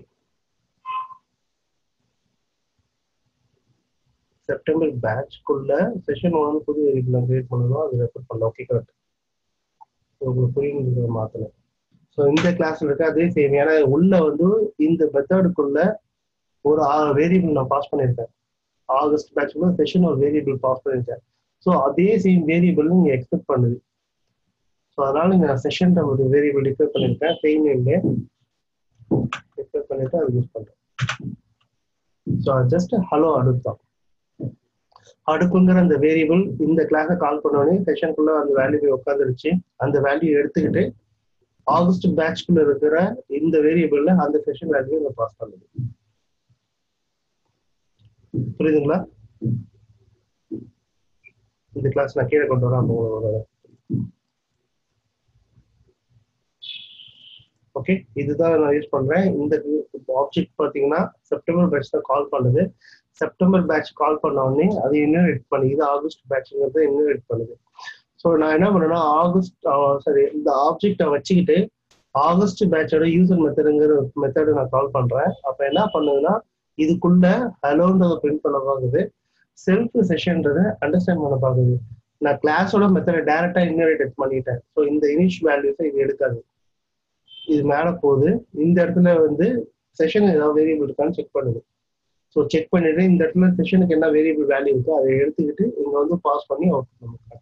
September பேட்ச்க்குள்ள செஷன் ஒன் புது வேரியபிள் கிரியேட் பண்ணணும் அது ரெஃபர் பண்ணலாம் ஓகே கரெக்ட் உங்களுக்கு புரியுங்கிறத மாத்தணும் ஸோ இந்த கிளாஸ்ல இருக்க அதே சேம் ஏன்னா உள்ள வந்து இந்த மெத்தடுக்குள்ள ஒரு வேரியபிள் நான் பாஸ் பண்ணியிருக்கேன் ஆகஸ்ட் பேட்ச்ல செஷன் ஒரு வேரியபிள் பாஸ் பண்ணியிருக்கேன் ஸோ அதே சேம் வேரியபிள் நீங்க எக்ஸ்பெக்ட் பண்ணுது ஸோ அதனால இங்க நான் செஷன் ஒரு வேரியபிள் டிக்ளேர் பண்ணியிருக்கேன் சேம் நேம்ல டிக்ளேர் பண்ணிட்டு அதை யூஸ் பண்றேன் ஸோ ஜஸ்ட் ஹலோ அடுப்பு தான் அடுப்புங்கிற அந்த வேரியபிள் இந்த கிளாஸை கால் பண்ணோடனே செஷனுக்குள்ள அந்த வேல்யூ போய் உட்காந்துருச்சு அந்த வேல்யூ எடுத்துக்கிட்டு ஆகஸ்ட் பேட்ச்குள்ள இருக்கிற இந்த வேரியபிள்ல அந்த செஷன் வேல்யூ இங்க பாஸ் பண்ணுது புரியுதுங்களா இந்த கிளாஸ் நான் கீழே கொண்டு வரேன் உங்களோட ஓகே இதுதான் நான் யூஸ் பண்றேன் இந்த ஆப்ஜெக்ட் பாத்தீங்கன்னா செப்டம்பர் பேட்ச் தான் கால் பண்ணுது செப்டம்பர் பேட்ச் கால் பண்ண உடனே அது இன்னும் பண்ணி இது ஆகஸ்ட் பேட்ச்ங்கிறத இன்னும் பண்ணுது ஸோ நான் என்ன பண்ணேன்னா ஆகஸ்ட் சாரி இந்த ஆப்ஜெக்டை வச்சுக்கிட்டு ஆகஸ்ட் பேட்சோட யூசர் மெத்தடுங்கிற மெத்தடு நான் கால் பண்றேன் அப்ப என்ன பண்ணுதுன்னா இதுக்குள்ள ஹலோன்றத பிரிண்ட் பண்ண பார்க்குது செல்ஃப் செஷன்றத அண்டர்ஸ்டாண்ட் பண்ண பார்க்குது நான் கிளாஸோட மெத்தடை டைரக்டா இன்னரேட் பண்ணிட்டேன் ஸோ இந்த இனிஷ் வேல்யூஸை இது எடுக்காது இது மேல போகுது இந்த இடத்துல வந்து செஷன் ஏதாவது வேரியபிள் இருக்கான்னு செக் பண்ணுது ஸோ செக் பண்ணிட்டு இந்த இடத்துல செஷனுக்கு என்ன வேரியபிள் வேல்யூ இருக்கோ அதை எடுத்துக்கிட்டு இங்க வந்து பாஸ் பண்ணி அவுட் நமக்கு காட்டும்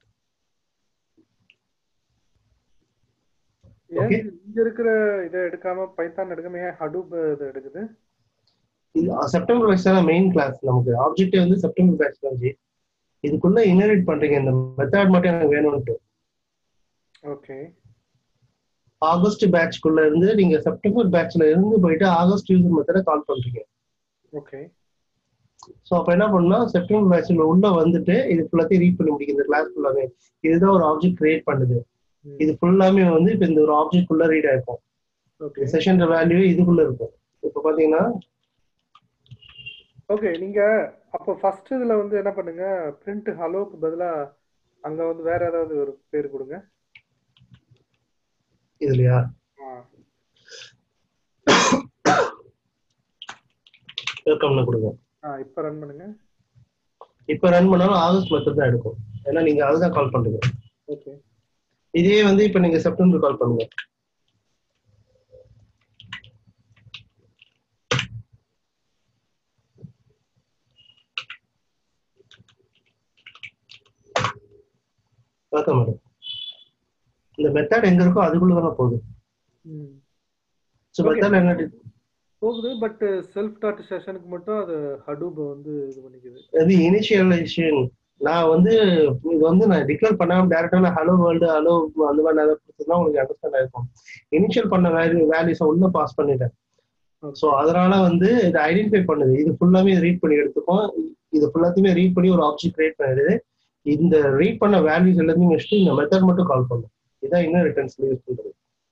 ஏன் இங்க இருக்கிற இதை எடுக்காம பைத்தான் எடுக்காம ஏன் ஹடூப் இதை எடுக்குது
இது செப்டம்பர் பேட்ச் தான் மெயின் கிளாஸ் நமக்கு ஆப்ஜெக்ட் வந்து செப்டம்பர் பேட்ச் தான் ஜி இதுக்குள்ள இனரேட் பண்றீங்க இந்த மெத்தட் மட்டும் எனக்கு வேணும்ட்டு
ஓகே
ஆகஸ்ட் பேட்ச்க்குள்ள இருந்து நீங்க செப்டம்பர் பேட்ச்ல இருந்து போயிட்டு ஆகஸ்ட் யூசர் மெத்தட கால் பண்றீங்க
ஓகே
ஸோ அப்ப என்ன பண்ணா செப்டம்பர் பேட்ச்ல உள்ள வந்துட்டு இது ஃபுல்லாத்தையும் ரீட் பண்ணி முடிக்கும் இந்த கிளாஸ் ஃபுல்லாவே இதுதான் ஒரு ஆப்ஜெக்ட் கிரியேட் பண்ணுது இது ஃபுல்லாமே வந்து இப்ப இந்த ஒரு ஆப்ஜெக்ட் குள்ள ரீட் ஆயிருக்கும்
ஓகே
செஷன் வேல்யூ இதுக்குள்ள இருக்கும் இப்ப பாத்தீங்கன்னா
ஓகே நீங்க அப்போ ஃபர்ஸ்ட் இதுல வந்து என்ன பண்ணுங்க பிரிண்ட் ஹலோக்கு பதிலா அங்க வந்து வேற ஏதாவது ஒரு பேர் கொடுங்க
இதுலயா வெல்கம்னு கொடுங்க
ஆ இப்போ ரன் பண்ணுங்க
இப்ப ரன் பண்ணாலும் ஆகஸ்ட் மெத்தட் தான் எடுக்கும் ஏன்னா நீங்க அதுதான் கால் பண்றீங்க
ஓகே
இதே வந்து இப்ப நீங்க செப்டம்பர் கால் பண்ணுங்க welcome மேடம் இந்த மெத்தட் எங்க இருக்கோ அதுக்குள்ள தானே போகுது ஸோ
Okay.
மெத்தட் என்ன
போகுது பட் செல்ஃப் டாட் செஷனுக்கு மட்டும் அது ஹடூப் வந்து இது பண்ணிக்குது
அது இனிஷியலைசேஷன் நான் வந்து இது வந்து நான் டிக்ளேர் பண்ணாம டேரக்டா நான் ஹலோ வேர்ல்டு ஹலோ அந்த மாதிரி நான் கொடுத்ததுனா உங்களுக்கு அண்டர்ஸ்டாண்ட் ஆயிருக்கும் இனிஷியல் பண்ண வேல்யூ வேல்யூஸை உள்ள பாஸ் பண்ணிட்டேன் ஸோ அதனால வந்து இதை ஐடென்டிஃபை பண்ணுது இது ஃபுல்லாமே ரீட் பண்ணி எடுத்துக்கும் இது ஃபுல்லாத்தையுமே ரீட் பண்ணி ஒரு ஆப்ஜெக்ட் கிரியேட் பண்ணிடுது இந்த ரீட் பண்ண வேல்யூஸ் எல்லாத்தையும் வச்சுட்டு இந்த மெத்தட் மட்டும் கால் பண்ணும் இதான் இன்னும் ரிட்டர்ன்ஸ்ல யூஸ் பண்றது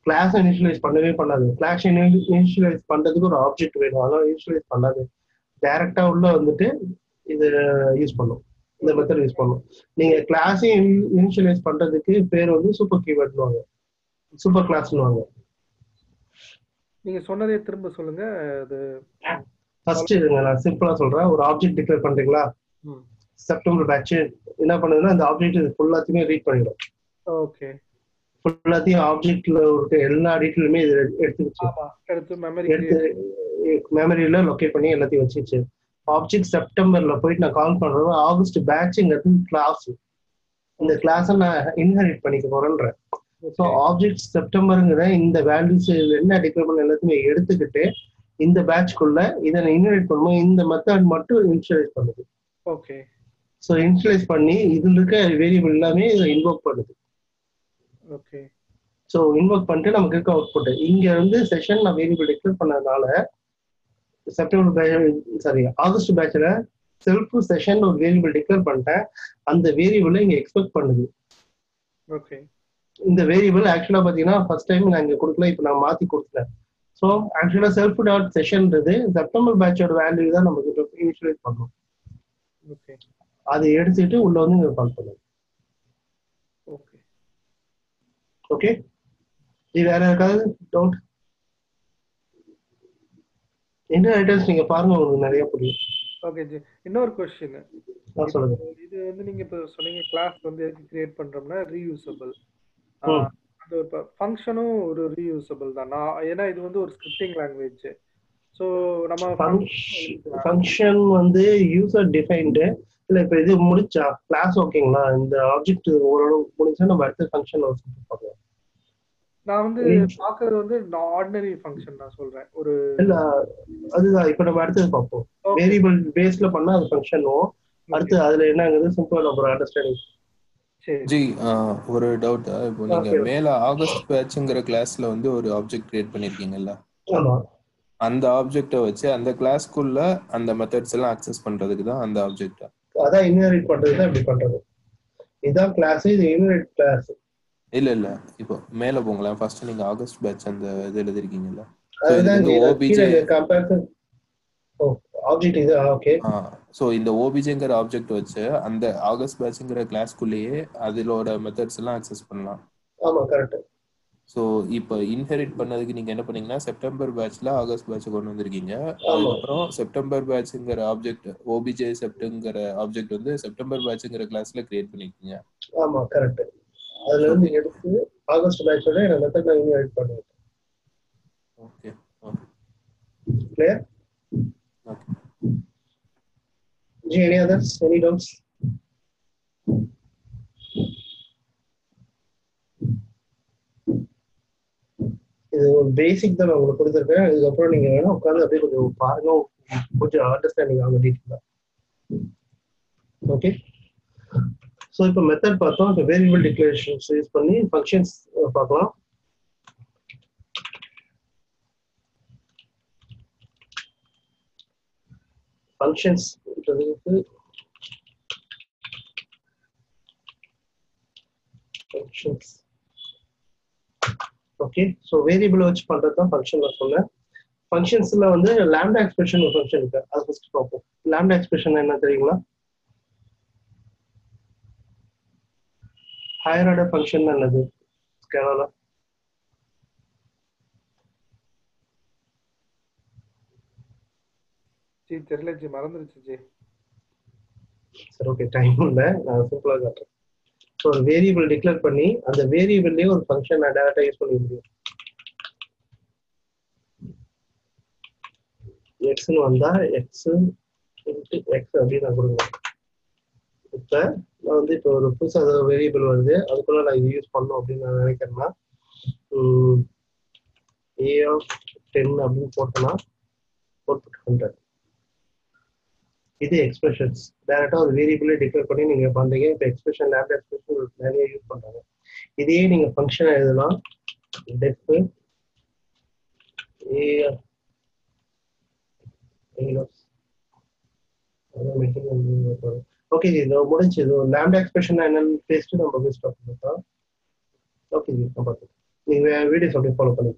கிளாஸ் இனிஷியலைஸ் பண்ணவே பண்ணாது கிளாஸ் இனிஷியலைஸ் பண்றதுக்கு ஒரு ஆப்ஜெக்ட் வேணும் அதெல்லாம் இனிஷியலைஸ் பண்ணாது டைரக்டா உள்ள வந்துட்டு இது யூஸ் பண்ணும் இந்த மெத்தட் யூஸ் பண்ணும் நீங்க கிளாஸையும் இனிஷியலைஸ் பண்றதுக்கு பேர் வந்து சூப்பர் கீவேர்ட்னுவாங்க சூப்பர் கிளாஸ்னுவாங்க
நீங்க சொன்னதே திரும்ப சொல்லுங்க அது
ஃபர்ஸ்ட் இருங்க நான் சிம்பிளா சொல்றேன் ஒரு ஆப்ஜெக்ட் டிக்ளேர் பண்றீங்களா
ம்.
செப்டம்பர் பேட்ச் என்ன பண்ணுதுன்னா அந்த ஆப்ஜெக்ட் இது ஃபுல்லாத்தையுமே ரீட் பண்ணிடும்
ஓகே
ஃபுல்லாத்தையும் ஆப்ஜெக்ட்ல இருக்க எல்லா டீட்டெயிலுமே இது எடுத்துக்கிச்சு
ஆமா எடுத்து மெமரி
எடுத்து மெமரியில லொகேட் பண்ணி எல்லாத்தையும் வச்சுச்சு ஆப்ஜெக்ட் செப்டம்பர்ல போயிட்டு நான் கால் பண்றது ஆகஸ்ட் பேட்ச்ங்கிறது கிளாஸ் இந்த கிளாஸை நான் இன்ஹெரிட் பண்ணிக்க போறேன்றேன் ஸோ ஆப்ஜெக்ட் செப்டம்பருங்கிற இந்த வேல்யூஸ் என்ன டிக்ளேர் பண்ண எல்லாத்தையுமே எடுத்துக்கிட்டு இந்த பேட்ச்க்குள்ள இதை நான் இன்ஹெரிட் பண்ணும்போது இந்த மெத்தட் மட்டும் இனிஷியலைஸ் பண்ணுது
ஓகே
ஸோ இனிஷியலைஸ் பண்ணி இதுல இருக்க வேரியபிள் எல்லாமே இதை இன்வோக் பண்ணுது
ஓகே
ஸோ இன்வோக் பண்ணிட்டு நமக்கு இருக்க அவுட்புட் இங்க வந்து செஷன் நான் வேரியபிள் டிக்ளேர் பண்ணதுனால செப்டம்பர் சாரி ஆகஸ்ட் பேட்ச்ல செல்ஃப் செஷன் ஒரு வேரியபிள் டிக்ளேர் பண்ணிட்டேன் அந்த வேரியபிளை இங்க எக்ஸ்பெக்ட் பண்ணுது
ஓகே
இந்த வேரியபிள் ஆக்சுவலா பாத்தீங்கன்னா ஃபர்ஸ்ட் டைம் நான் இங்க கொடுக்கல இப்போ நான் மாத்தி கொடுத்துட்டேன் ஸோ ஆக்சுவலா செல்ஃப் டாட் செஷன்ன்றது செப்டம்பர் பேட்சோட வேல்யூ தான் நமக்கு இப்போ இனிஷியலைஸ் பண்ணும்
ஓகே
அதை எடுத்துட்டு உள்ள வந்து இங்க கால் பண்ணுங்க
ஓகே
ஓகே இது வேற யாருக்காவது டவுட் என்ன ஐட்டம்ஸ் நீங்க பாருங்க உங்களுக்கு நிறைய புரியும்
ஓகே ஜி இன்னொரு கொஸ்டின்
நான் சொல்லுங்க
இது வந்து நீங்க இப்போ சொன்னீங்க கிளாஸ் வந்து எதுக்கு கிரியேட் பண்றோம்னா ரீயூசபிள்
ம்.
அந்த இப்போ ஃபங்க்ஷனும் ஒரு ரீயூசபிள் தான் நான் ஏன்னா இது வந்து ஒரு ஸ்கிரிப்டிங் லாங்குவேஜ் ஸோ நம்ம
ஃபங்க்ஷன் வந்து யூசர் டிஃபைன்டு இல்ல இப்ப இது முடிச்சா கிளாஸ் ஓகேங்களா இந்த ஆப்ஜெக்ட் ஓரளவு முடிச்சா நம்ம அடுத்த ஃபங்க்ஷன் பார்க்கலாம்
நான் வந்து
ம்.
பாக்குறது வந்து ஆர்டினரி ஃபங்க்ஷன் நான் சொல்றேன் ஒரு
இல்ல அதுதான் இப்ப நம்ம அடுத்தது பார்ப்போம்
Okay.
வேரியபிள் பேஸ்ல பண்ணா அது ஃபங்க்ஷனும் அடுத்து அதுல என்னங்கிறது சிம்பிளா நம்ம அண்டர்ஸ்டாண்டிங்
சரி
ஜி ஆஹ், ஒரு டவுட் இப்போ நீங்க
Okay.
மேல ஆகஸ்ட் பேட்ச்ங்கிற கிளாஸ்ல வந்து ஒரு ஆப்ஜெக்ட் கிரியேட் பண்ணிருக்கீங்கல்ல
ஆமா
அந்த ஆப்ஜெக்ட்டை வச்சு அந்த கிளாஸ்க்குள்ள அந்த மெத்தட்ஸ் எல்லாம் அக்சஸ் பண்றதுக்கு தான் அந்த ஆப்ஜெக்ட்
அதான் இன்ஹெரிட் பண்றது தான் இப்படி பண்றது இதுதான் கிளாஸ் இது இன்ஹெரிட் கிளாஸ்
இல்ல இல்ல இப்போ மேல போங்களேன் ஃபர்ஸ்ட் நீங்க ஆகஸ்ட் பேட்ச் அந்த இது எழுதிருக்கீங்கல்ல So, இது
அதுதான்
வந்து OBJ
கம்பேரிசன் ஓ ஆப்ஜெக்ட் இது ஓகே
ஸோ இந்த ஓபிஜேங்கிற ஆப்ஜெக்ட் வச்சு அந்த ஆகஸ்ட் பேட்ச்ங்கிற கிளாஸ்க்குள்ளேயே அதோட மெத்தட்ஸ் எல்லாம் அக்சஸ் பண்ணலாம்
ஆமா கரெக்ட்
ஸோ இப்போ இன்ஹெரிட் பண்ணதுக்கு நீங்க என்ன பண்ணீங்கன்னா செப்டம்பர் பேட்ச்ல ஆகஸ்ட் பேட்ச் கொண்டு வந்திருக்கீங்க அதுக்கப்புறம் செப்டம்பர் பேட்ச்ங்கிற ஆப்ஜெக்ட் ஓபிஜே செப்டங்கிற ஆப்ஜெக்ட் வந்து செப்டம்பர் பேட்ச்ங்கிற கிளாஸ்ல கிரியேட் பண்ணிருக்கீங்க
ஆமா கரெக்ட் அதுல இருந்து எடுத்து ஆகஸ்ட் பேட்சோட என்ன மெத்தட் நான் இன்ஹெரிட் பண்ணுவேன்
okay
clear
okay
ji any others any doubts இது ஒரு பேசிக் தான் நான் உங்களுக்கு கொடுத்துருக்கேன் இதுக்கப்புறம் நீங்க வேணா உட்காந்து அப்படியே கொஞ்சம் பாருங்க கொஞ்சம் அண்டர்ஸ்டாண்டிங் ஆகும் டீட்டெயிலாக ஓகே ஸோ இப்போ மெத்தட் பார்த்தோம் இப்போ வேரியபிள் டிக்ளரேஷன்ஸ் யூஸ் பண்ணி ஃபங்க்ஷன்ஸ் பார்க்கலாம் functions functions okay so variable வச்சு பண்றது தான் ஃபங்க்ஷன் நான் சொன்னேன் ஃபங்க்ஷன்ஸ்ல வந்து லேம்டா எக்ஸ்பிரஷன் ஒரு ஃபங்க்ஷன் இருக்கு அது ஃபர்ஸ்ட் பார்ப்போம் லேம்டா எக்ஸ்பிரஷன் என்ன தெரியுங்களா ஹையர் ஆர்டர் ஃபங்க்ஷன் என்னது ஸ்கேலால
ஜி தெரியல ஜி மறந்துருச்சு ஜி
சரி ஓகே டைம் இல்லை நான் சிம்பிளாக காட்டுறேன் ஸோ ஒரு வேரியபிள் டிக்ளேர் பண்ணி அந்த வேரியபிள்லேயே ஒரு ஃபங்க்ஷன் நான் டேரெக்டாக யூஸ் பண்ண முடியும் எக்ஸ்னு வந்தா எக்ஸ் இன்ட்டு எக்ஸ் அப்படின்னு நான் கொடுக்குறேன் இப்போ நான் வந்து இப்போ ஒரு புதுசாக வேரியபிள் வருது அதுக்குள்ள நான் இது யூஸ் பண்ணணும் அப்படின்னு நான் நினைக்கிறேன்னா ஏ ஆஃப் டென் அப்படின்னு போட்டேன்னா அவுட்புட் ஹண்ட்ரட் இது எக்ஸ்பிரஷன்ஸ் டேரக்டா ஒரு வேரியபிளே டிக்ளேர் பண்ணி நீங்க பண்றீங்க இப்போ எக்ஸ்பிரஷன் லேப் எக்ஸ்பிரஷன் நிறைய யூஸ் பண்றாங்க இதையே நீங்க ஃபங்க்ஷன் எழுதலாம் டெஃப் ஏ ஓகே ஜி இது முடிஞ்சு இது லேம்டா எக்ஸ்பிரஷன் என்னன்னு பேசிட்டு நம்ம பேசிட்டு ஓகே ஜி நான் பார்த்துக்கேன் நீங்க வீடியோஸ் அப்படியே ஃபாலோ பண்ணி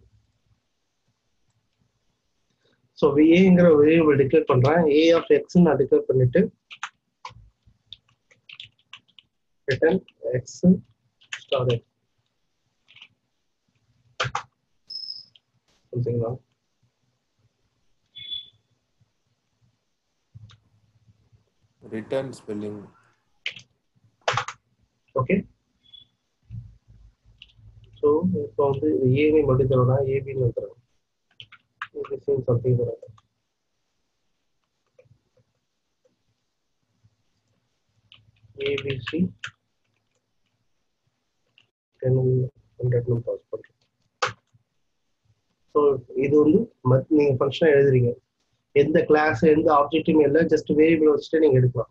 ஸோ ஏங்கிற வேரியபிள் டிக்ளேர் பண்றேன் ஏ ஆஃப் எக்ஸ் நான் டிக்ளேர் பண்ணிட்டு ரிட்டர்ன் எக்ஸ் ஸ்டார் எக்ஸ் சொல்றீங்களா
ரிட்டர்ன் ஸ்பெல்லிங்
ஓகே ஸோ இப்போ வந்து இது ஏனே மட்டும் தரோம்னா ஏபின்னு வந்துடும் இது சேம் சம்திங் வராது ஏபிசி டென் ஹண்ட்ரட்னு பாஸ் பண்ணுறோம் ஸோ இது வந்து மத் நீங்கள் ஃபங்க்ஷனாக எழுதுறீங்க எந்த கிளாஸ் எந்த ஆப்ஜெக்ட்டும் இல்லை ஜஸ்ட் வேரியபிள் வச்சுட்டு நீங்கள் எடுக்கலாம்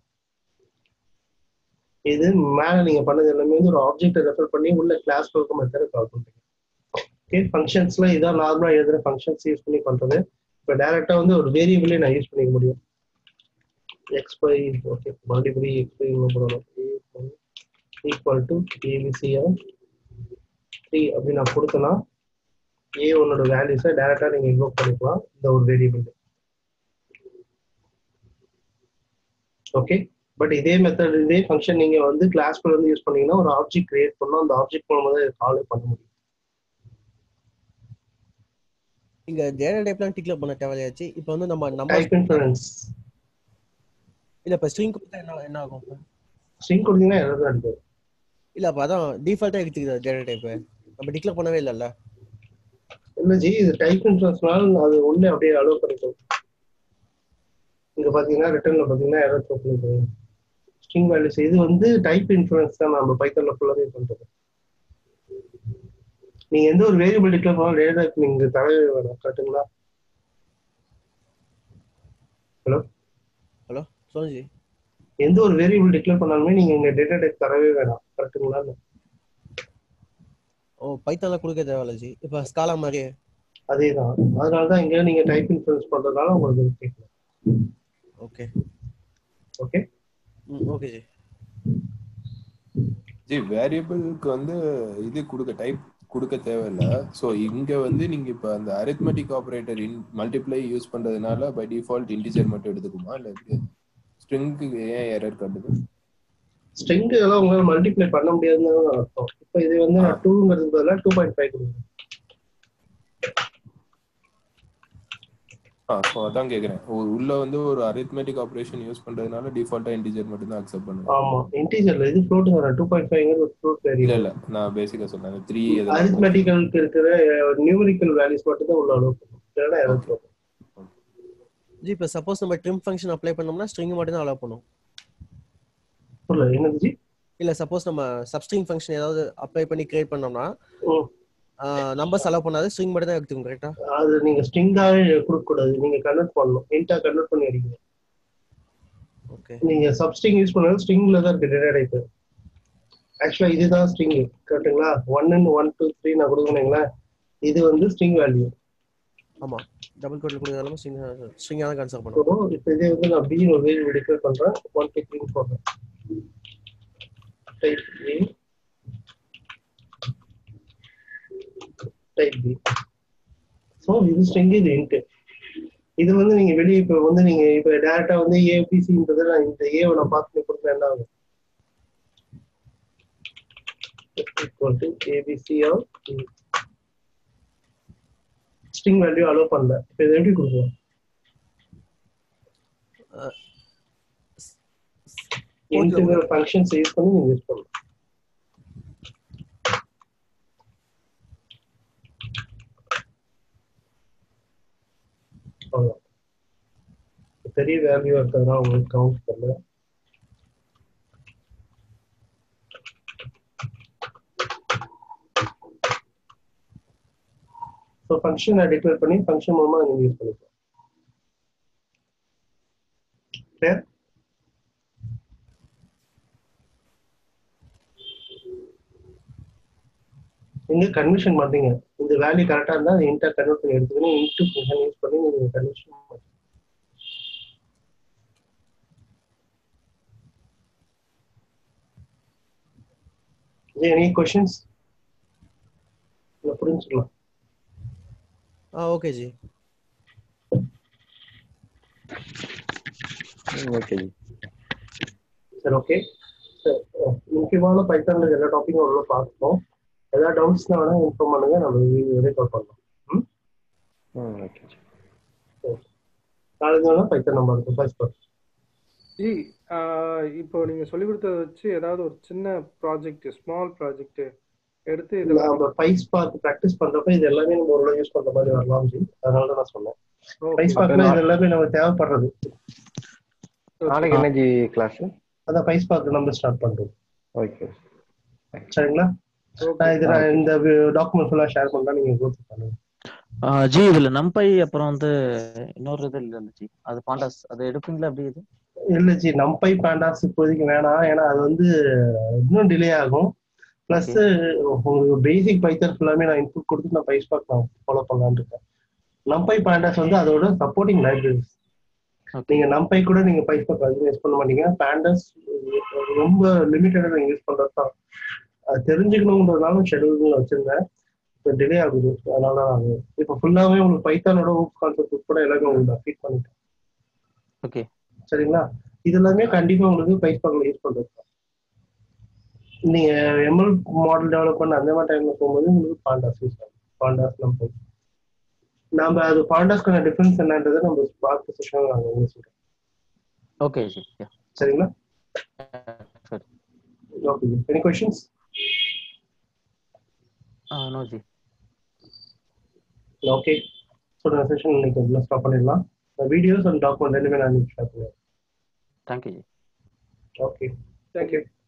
இது மேல நீங்க பண்ணது எல்லாமே வந்து ஒரு ஆப்ஜெக்ட் ரெஃபர் பண்ணி உள்ள கிளாஸ் கொடுக்க மெத்தட் கால் பண்றீங்க ஓகே ஃபங்க்ஷன்ஸ்ல இதான் நார்மலா எழுதுற ஃபங்க்ஷன்ஸ் யூஸ் பண்ணி பண்றது இப்போ டைரக்டா வந்து ஒரு வேரியபிளே நான் யூஸ் பண்ணிக்க முடியும் X by okay multiply X by போடணும் ஈக்குவல் டு ஏபிசி த்ரீ அப்படி நான் கொடுத்தேன்னா ஏ ஒன்னோட வேல்யூஸை டைரக்டா நீங்க இன்வோக் பண்ணிக்கலாம் இந்த ஒரு வேரியபிள் ஓகே பட் இதே மெத்தட் இதே ஃபங்க்ஷன் நீங்க வந்து கிளாஸ்க்குள்ள வந்து யூஸ் பண்ணீங்கன்னா ஒரு ஆப்ஜெக்ட் கிரியேட் பண்ணோம் அந்த ஆப்ஜெக்ட் மூலமா தான் கால் பண்ண முடியும்
இங்க டேட்டா டைப்லாம் டிக்ளேர் பண்ண தேவையாச்சு இப்போ வந்து நம்ம நம்பர்
டைப் இன்ஃபரன்ஸ்
இல்ல இப்ப ஸ்ட்ரிங் கொடுத்தா என்ன என்ன ஆகும்
ஸ்ட்ரிங் கொடுத்தீங்கன்னா எரர் தான் இருக்கு
இல்ல அப்ப அதான் டிஃபால்ட்டா எடுத்துக்குது டேட்டா டைப் நம்ம டிக்ளேர் பண்ணவே இல்லல்ல
இல்ல ஜி இது டைப் இன்ஃபரன்ஸ்னால அது உள்ளே அப்படியே அலோவ் பண்ணிக்கும் இங்க பாத்தீங்கன்னா ரிட்டர்ன்ல பாத்தீங்கன்னா எரர் த்ரோ பண்ணிக்கிறோம் ஸ்ட்ரிங் வேல்யூஸ் இது வந்து டைப் இன்ஃபரன்ஸ் தான் நம்ம பைத்தன்ல ஃபுல்லாவே பண்றது நீங்க எந்த ஒரு வேரியபிள் டிக்ளேர் பண்ணாலும் டேட்டா டைப் நீங்க தரவே வேணாம் கரெக்ட்டுங்களா ஹலோ
ஹலோ சொல்லுங்க ஜி
எந்த ஒரு வேரியபிள் டிக்ளேர் பண்ணாலுமே நீங்க இங்க டேட்டா டைப் தரவே வேணாம் கரெக்ட்டுங்களா
ஓ பைத்தான்ல கொடுக்க தேவையில்ல ஜி இப்ப ஸ்காலா மாதிரியே
அதேதான் அதனால தான் இங்க நீங்க டைப் இன்ஃபரன்ஸ் பண்றதுனால உங்களுக்கு இது கேட்கலாம்
ஓகே
ஓகே
ம் ஓகே ஜி
ஜி வேரியபிளுக்கு வந்து இது கொடுக்க டைப் கொடுக்க தேவையில்ல ஸோ இங்க வந்து நீங்க இப்ப அந்த arithmetic operator in multiply use பண்றதுனால பை டிஃபால்ட் இன்டிஜர் மட்டும் எடுத்துக்குமா இல்ல எப்படி ஸ்ட்ரிங்க்கு ஏன் எரர் காட்டுது
ஸ்ட்ரிங் எல்லாம் உங்களால மல்டிப்ளை பண்ண முடியாதுன்னு தான் அர்த்தம் இப்போ இது வந்து நான் டூங்கிறது பதிலாக டூ பாயிண்ட் ஃபைவ் கொடுக்குறேன்
ஆ ஸோ அதான் கேக்குறேன் ஒரு உள்ள வந்து ஒரு அரித்மெட்டிக் ஆபரேஷன் யூஸ் பண்றதுனால டிஃபால்ட்டா இன்டிஜர் மட்டும் தான் அக்செப்ட் பண்ணுவேன்
ஆமா இன்டீஜர்ல இது ஃப்ளோட் வரேன் டூ பாயிண்ட் ஃபைவ்ங்கிறது ஒரு ஃப்ளோட்
இல்ல
வேரியபிள்
இல்ல நான் பேசிக்கா சொன்னேன் த்ரீ
அரித்மெட்டிக்கலுக்கு இருக்கிற நியூமரிக்கல் வேல்யூஸ் மட்டும் தான் உள்ள அலோவ் பண்ணும் இல்லைன்னா எரர் த்ரோ
ஜி இப்ப சப்போஸ் நம்ம ட்ரிம் ஃபங்க்ஷன் அப்ளை பண்ணோம்னா ஸ்ட்ரிங் மட்டும் தான் அலோவ் பண்ணும்
புரியல என்னது ஜி
இல்ல சப்போஸ் நம்ம சப்ஸ்ட்ரிங் ஃபங்க்ஷன் ஏதாவது அப்ளை பண்ணி கிரியேட் பண்ணோம்னா
ம்.
நம்பர்ஸ் அலோவ் பண்ணாது ஸ்ட்ரிங் மட்டும் தான் எடுத்துக்கும் கரெக்டா
அது நீங்க ஸ்ட்ரிங்காவே கொடுக்க கூடாது நீங்க கன்வெர்ட் பண்ணணும் இன்டா கன்வெர்ட் பண்ணி அடிக்கணும்
ஓகே
நீங்க சப்ஸ்ட்ரிங் யூஸ் பண்ணாலும் ஸ்ட்ரிங்ல தான் இருக்கு டேட்டா டைப் ஆக்சுவலா இதுதான் ஸ்ட்ரிங் கரெக்ட்டுங்களா ஒன் ஒன் டூ த்ரீ நான் கொடுக்கணுங்களா இது வந்து ஸ்ட்ரிங் வேல்யூ
ஆமா டபுள் கோட்ல கொடுக்கறதால ஸ்ட்ரிங் ஸ்ட்ரிங்கா தான் கன்சிடர் பண்ணும்
ஸோ இப்போ இதே வந்து நான் பி ஒரு வேரியபிள் டிக்ளேர் பண்றேன் ஒன் டூ த்ரீ போடுறேன் type A type B so இது ஸ்ட்ரிங் இது இன்ட் இது வந்து நீங்க வெளியே இப்போ வந்து நீங்க இப்போ டேரக்டா வந்து ஏபிசின்றது நான் இந்த ஏவை நான் பார்த்து கொடுத்தா என்ன ஆகும் equal to abc of string value allow பண்ணல இப்போ இதை எப்படி கொடுக்கலாம் இன்ட்டுங்கிற ஃபங்க்ஷன்ஸ் யூஸ் பண்ணி நீங்க யூஸ் பண்ணலாம் அவ்வளவுதான். பெரிய வேல்யூ இருக்கிறதுனால உங்களுக்கு கவுண்ட் பண்ணல ஸோ ஃபங்க்ஷனை டிக்ளேர் பண்ணி ஃபங்க்ஷன் மூலமா நீங்க யூஸ் பண்ணிக்கலாம் Clear? நீங்க கன்வர்ஷன் பண்றீங்க இந்த வேல்யூ கரெக்டா இருந்தா இன்டர் கன்வெர்ட் பண்ணி எடுத்துக்கணும் இன்ட்டு ஃபங்க்ஷன் யூஸ் பண்ணி நீங்க கன்வர்ஷன் எனி கொஷின்ஸ் புரிஞ்சு தெரிஞ்சுக்கலாம்
ஆ ஓகே ஜி
ஓகே ஜி
சரி ஓகே முக்கியமான பைத்தான்ல எல்லா டாப்பிக்கும் அவ்வளோ பார்த்துப்போம் ஏதாவது டவுட்ஸ்னா வேணா இன்ஃபார்ம் பண்ணுங்க நம்ம ரெக்கார்ட் பண்ணலாம் ம்
ம் ஓகே ஜி
நாளைக்கு வேணா பைத்தான் நம்ம இருக்கு ஃபர்ஸ்ட்
ஜி ஆஹ் இப்போ நீங்க சொல்லி கொடுத்தத வச்சு ஏதாவது ஒரு சின் ப்ராஜெக்ட் ஸ்மால் ப்ராஜெக்ட் எடுத்து இதுல
நம்ம பைஸ் பார்க் ப்ராக்டிஸ் பண்றப்ப இது எல்லாமே நம்ம ஓரளவு யூஸ் பண்ற மாதிரி வரலாம் ஜி அதனால தான் நான் சொன்னேன் பைஸ் பார்க்ல இது எல்லாமே நமக்கு தேவைப்படுறது
நாளைக்கு என்ன ஜி கிளாஸ்
அதான் பைஸ் பார்க் நம்ம ஸ்டார்ட் பண்றோம்
ஓகே
சரிங்களா நான் இது நான் இந்த டாக்குமெண்ட் ஃபுல்லா ஷேர் பண்ணா நீங்க கோ பண்ணுங்க
ஆ, ஜி இதுல நம்பை அப்புறம் வந்து இன்னொரு இது இல்ல ஜி அது பாண்டாஸ் அது எடுப்பீங்களா அப்படி இது
இல்ல ஜி நம்பை பேண்டாஸ் இப்போதைக்கு வேணாம் ஏன்னா அது வந்து இன்னும் டிலே ஆகும் பிளஸ் உங்களுக்கு பேசிக் பைத்தன் ஃபுல்லாமே நான் இன்புட் கொடுத்து நான் பைஸ் பார்க் நான் ஃபாலோ பண்ணலாம்னு இருக்கேன் நம்பை பேண்டாஸ் வந்து அதோட சப்போர்ட்டிங் லைப்ரரிஸ் நீங்க நம்பை கூட நீங்க பைஸ் பார்க் அதிகம் யூஸ் பண்ண மாட்டீங்க பேண்டாஸ் ரொம்ப லிமிட்டடா நீங்க யூஸ் பண்றது தான் அது தெரிஞ்சுக்கணுங்கிறதுனால ஷெடியூல் வச்சிருந்தேன் இப்போ டிலே ஆகுது அதனால நான் இப்போ ஃபுல்லாவே உங்களுக்கு பைத்தானோட கான்செப்ட் உட்பட எல்லாமே உங்களுக்கு நான் ஃபீட் பண்ணிட்டேன்
ஓகே
சரிங்களா இது எல்லாமே கண்டிப்பா உங்களுக்கு பைஸ் பார்க்கல யூஸ் பண்றது தான். நீங்க எம்எல் மாடல் டெவலப் பண்ண அந்த மாதிரி டைம்ல போகும்போது உங்களுக்கு பாண்டாஸ் யூஸ் ஆகும் பாண்டாஸ் நம்ம நாம அது பாண்டாஸ்க்கான டிஃபரன்ஸ் என்னன்றதை நம்ம பார்த்த செஷன் நாங்க உங்களுக்கு சொல்றோம்
ஓகே ஜி yeah.
சரிங்களா
சரி
okay any questions
ah no ji
okay so இந்த செஷன் இன்னைக்கு ஸ்டாப் பண்ணிடலாம் வீடியோஸ் அண்ட் டாக்குமெண்ட் ரெண்டுமே நான் ஷேர் பண்ணுவேன்
தேங்க்யூ ஜி
ஓகே தேங்க்யூ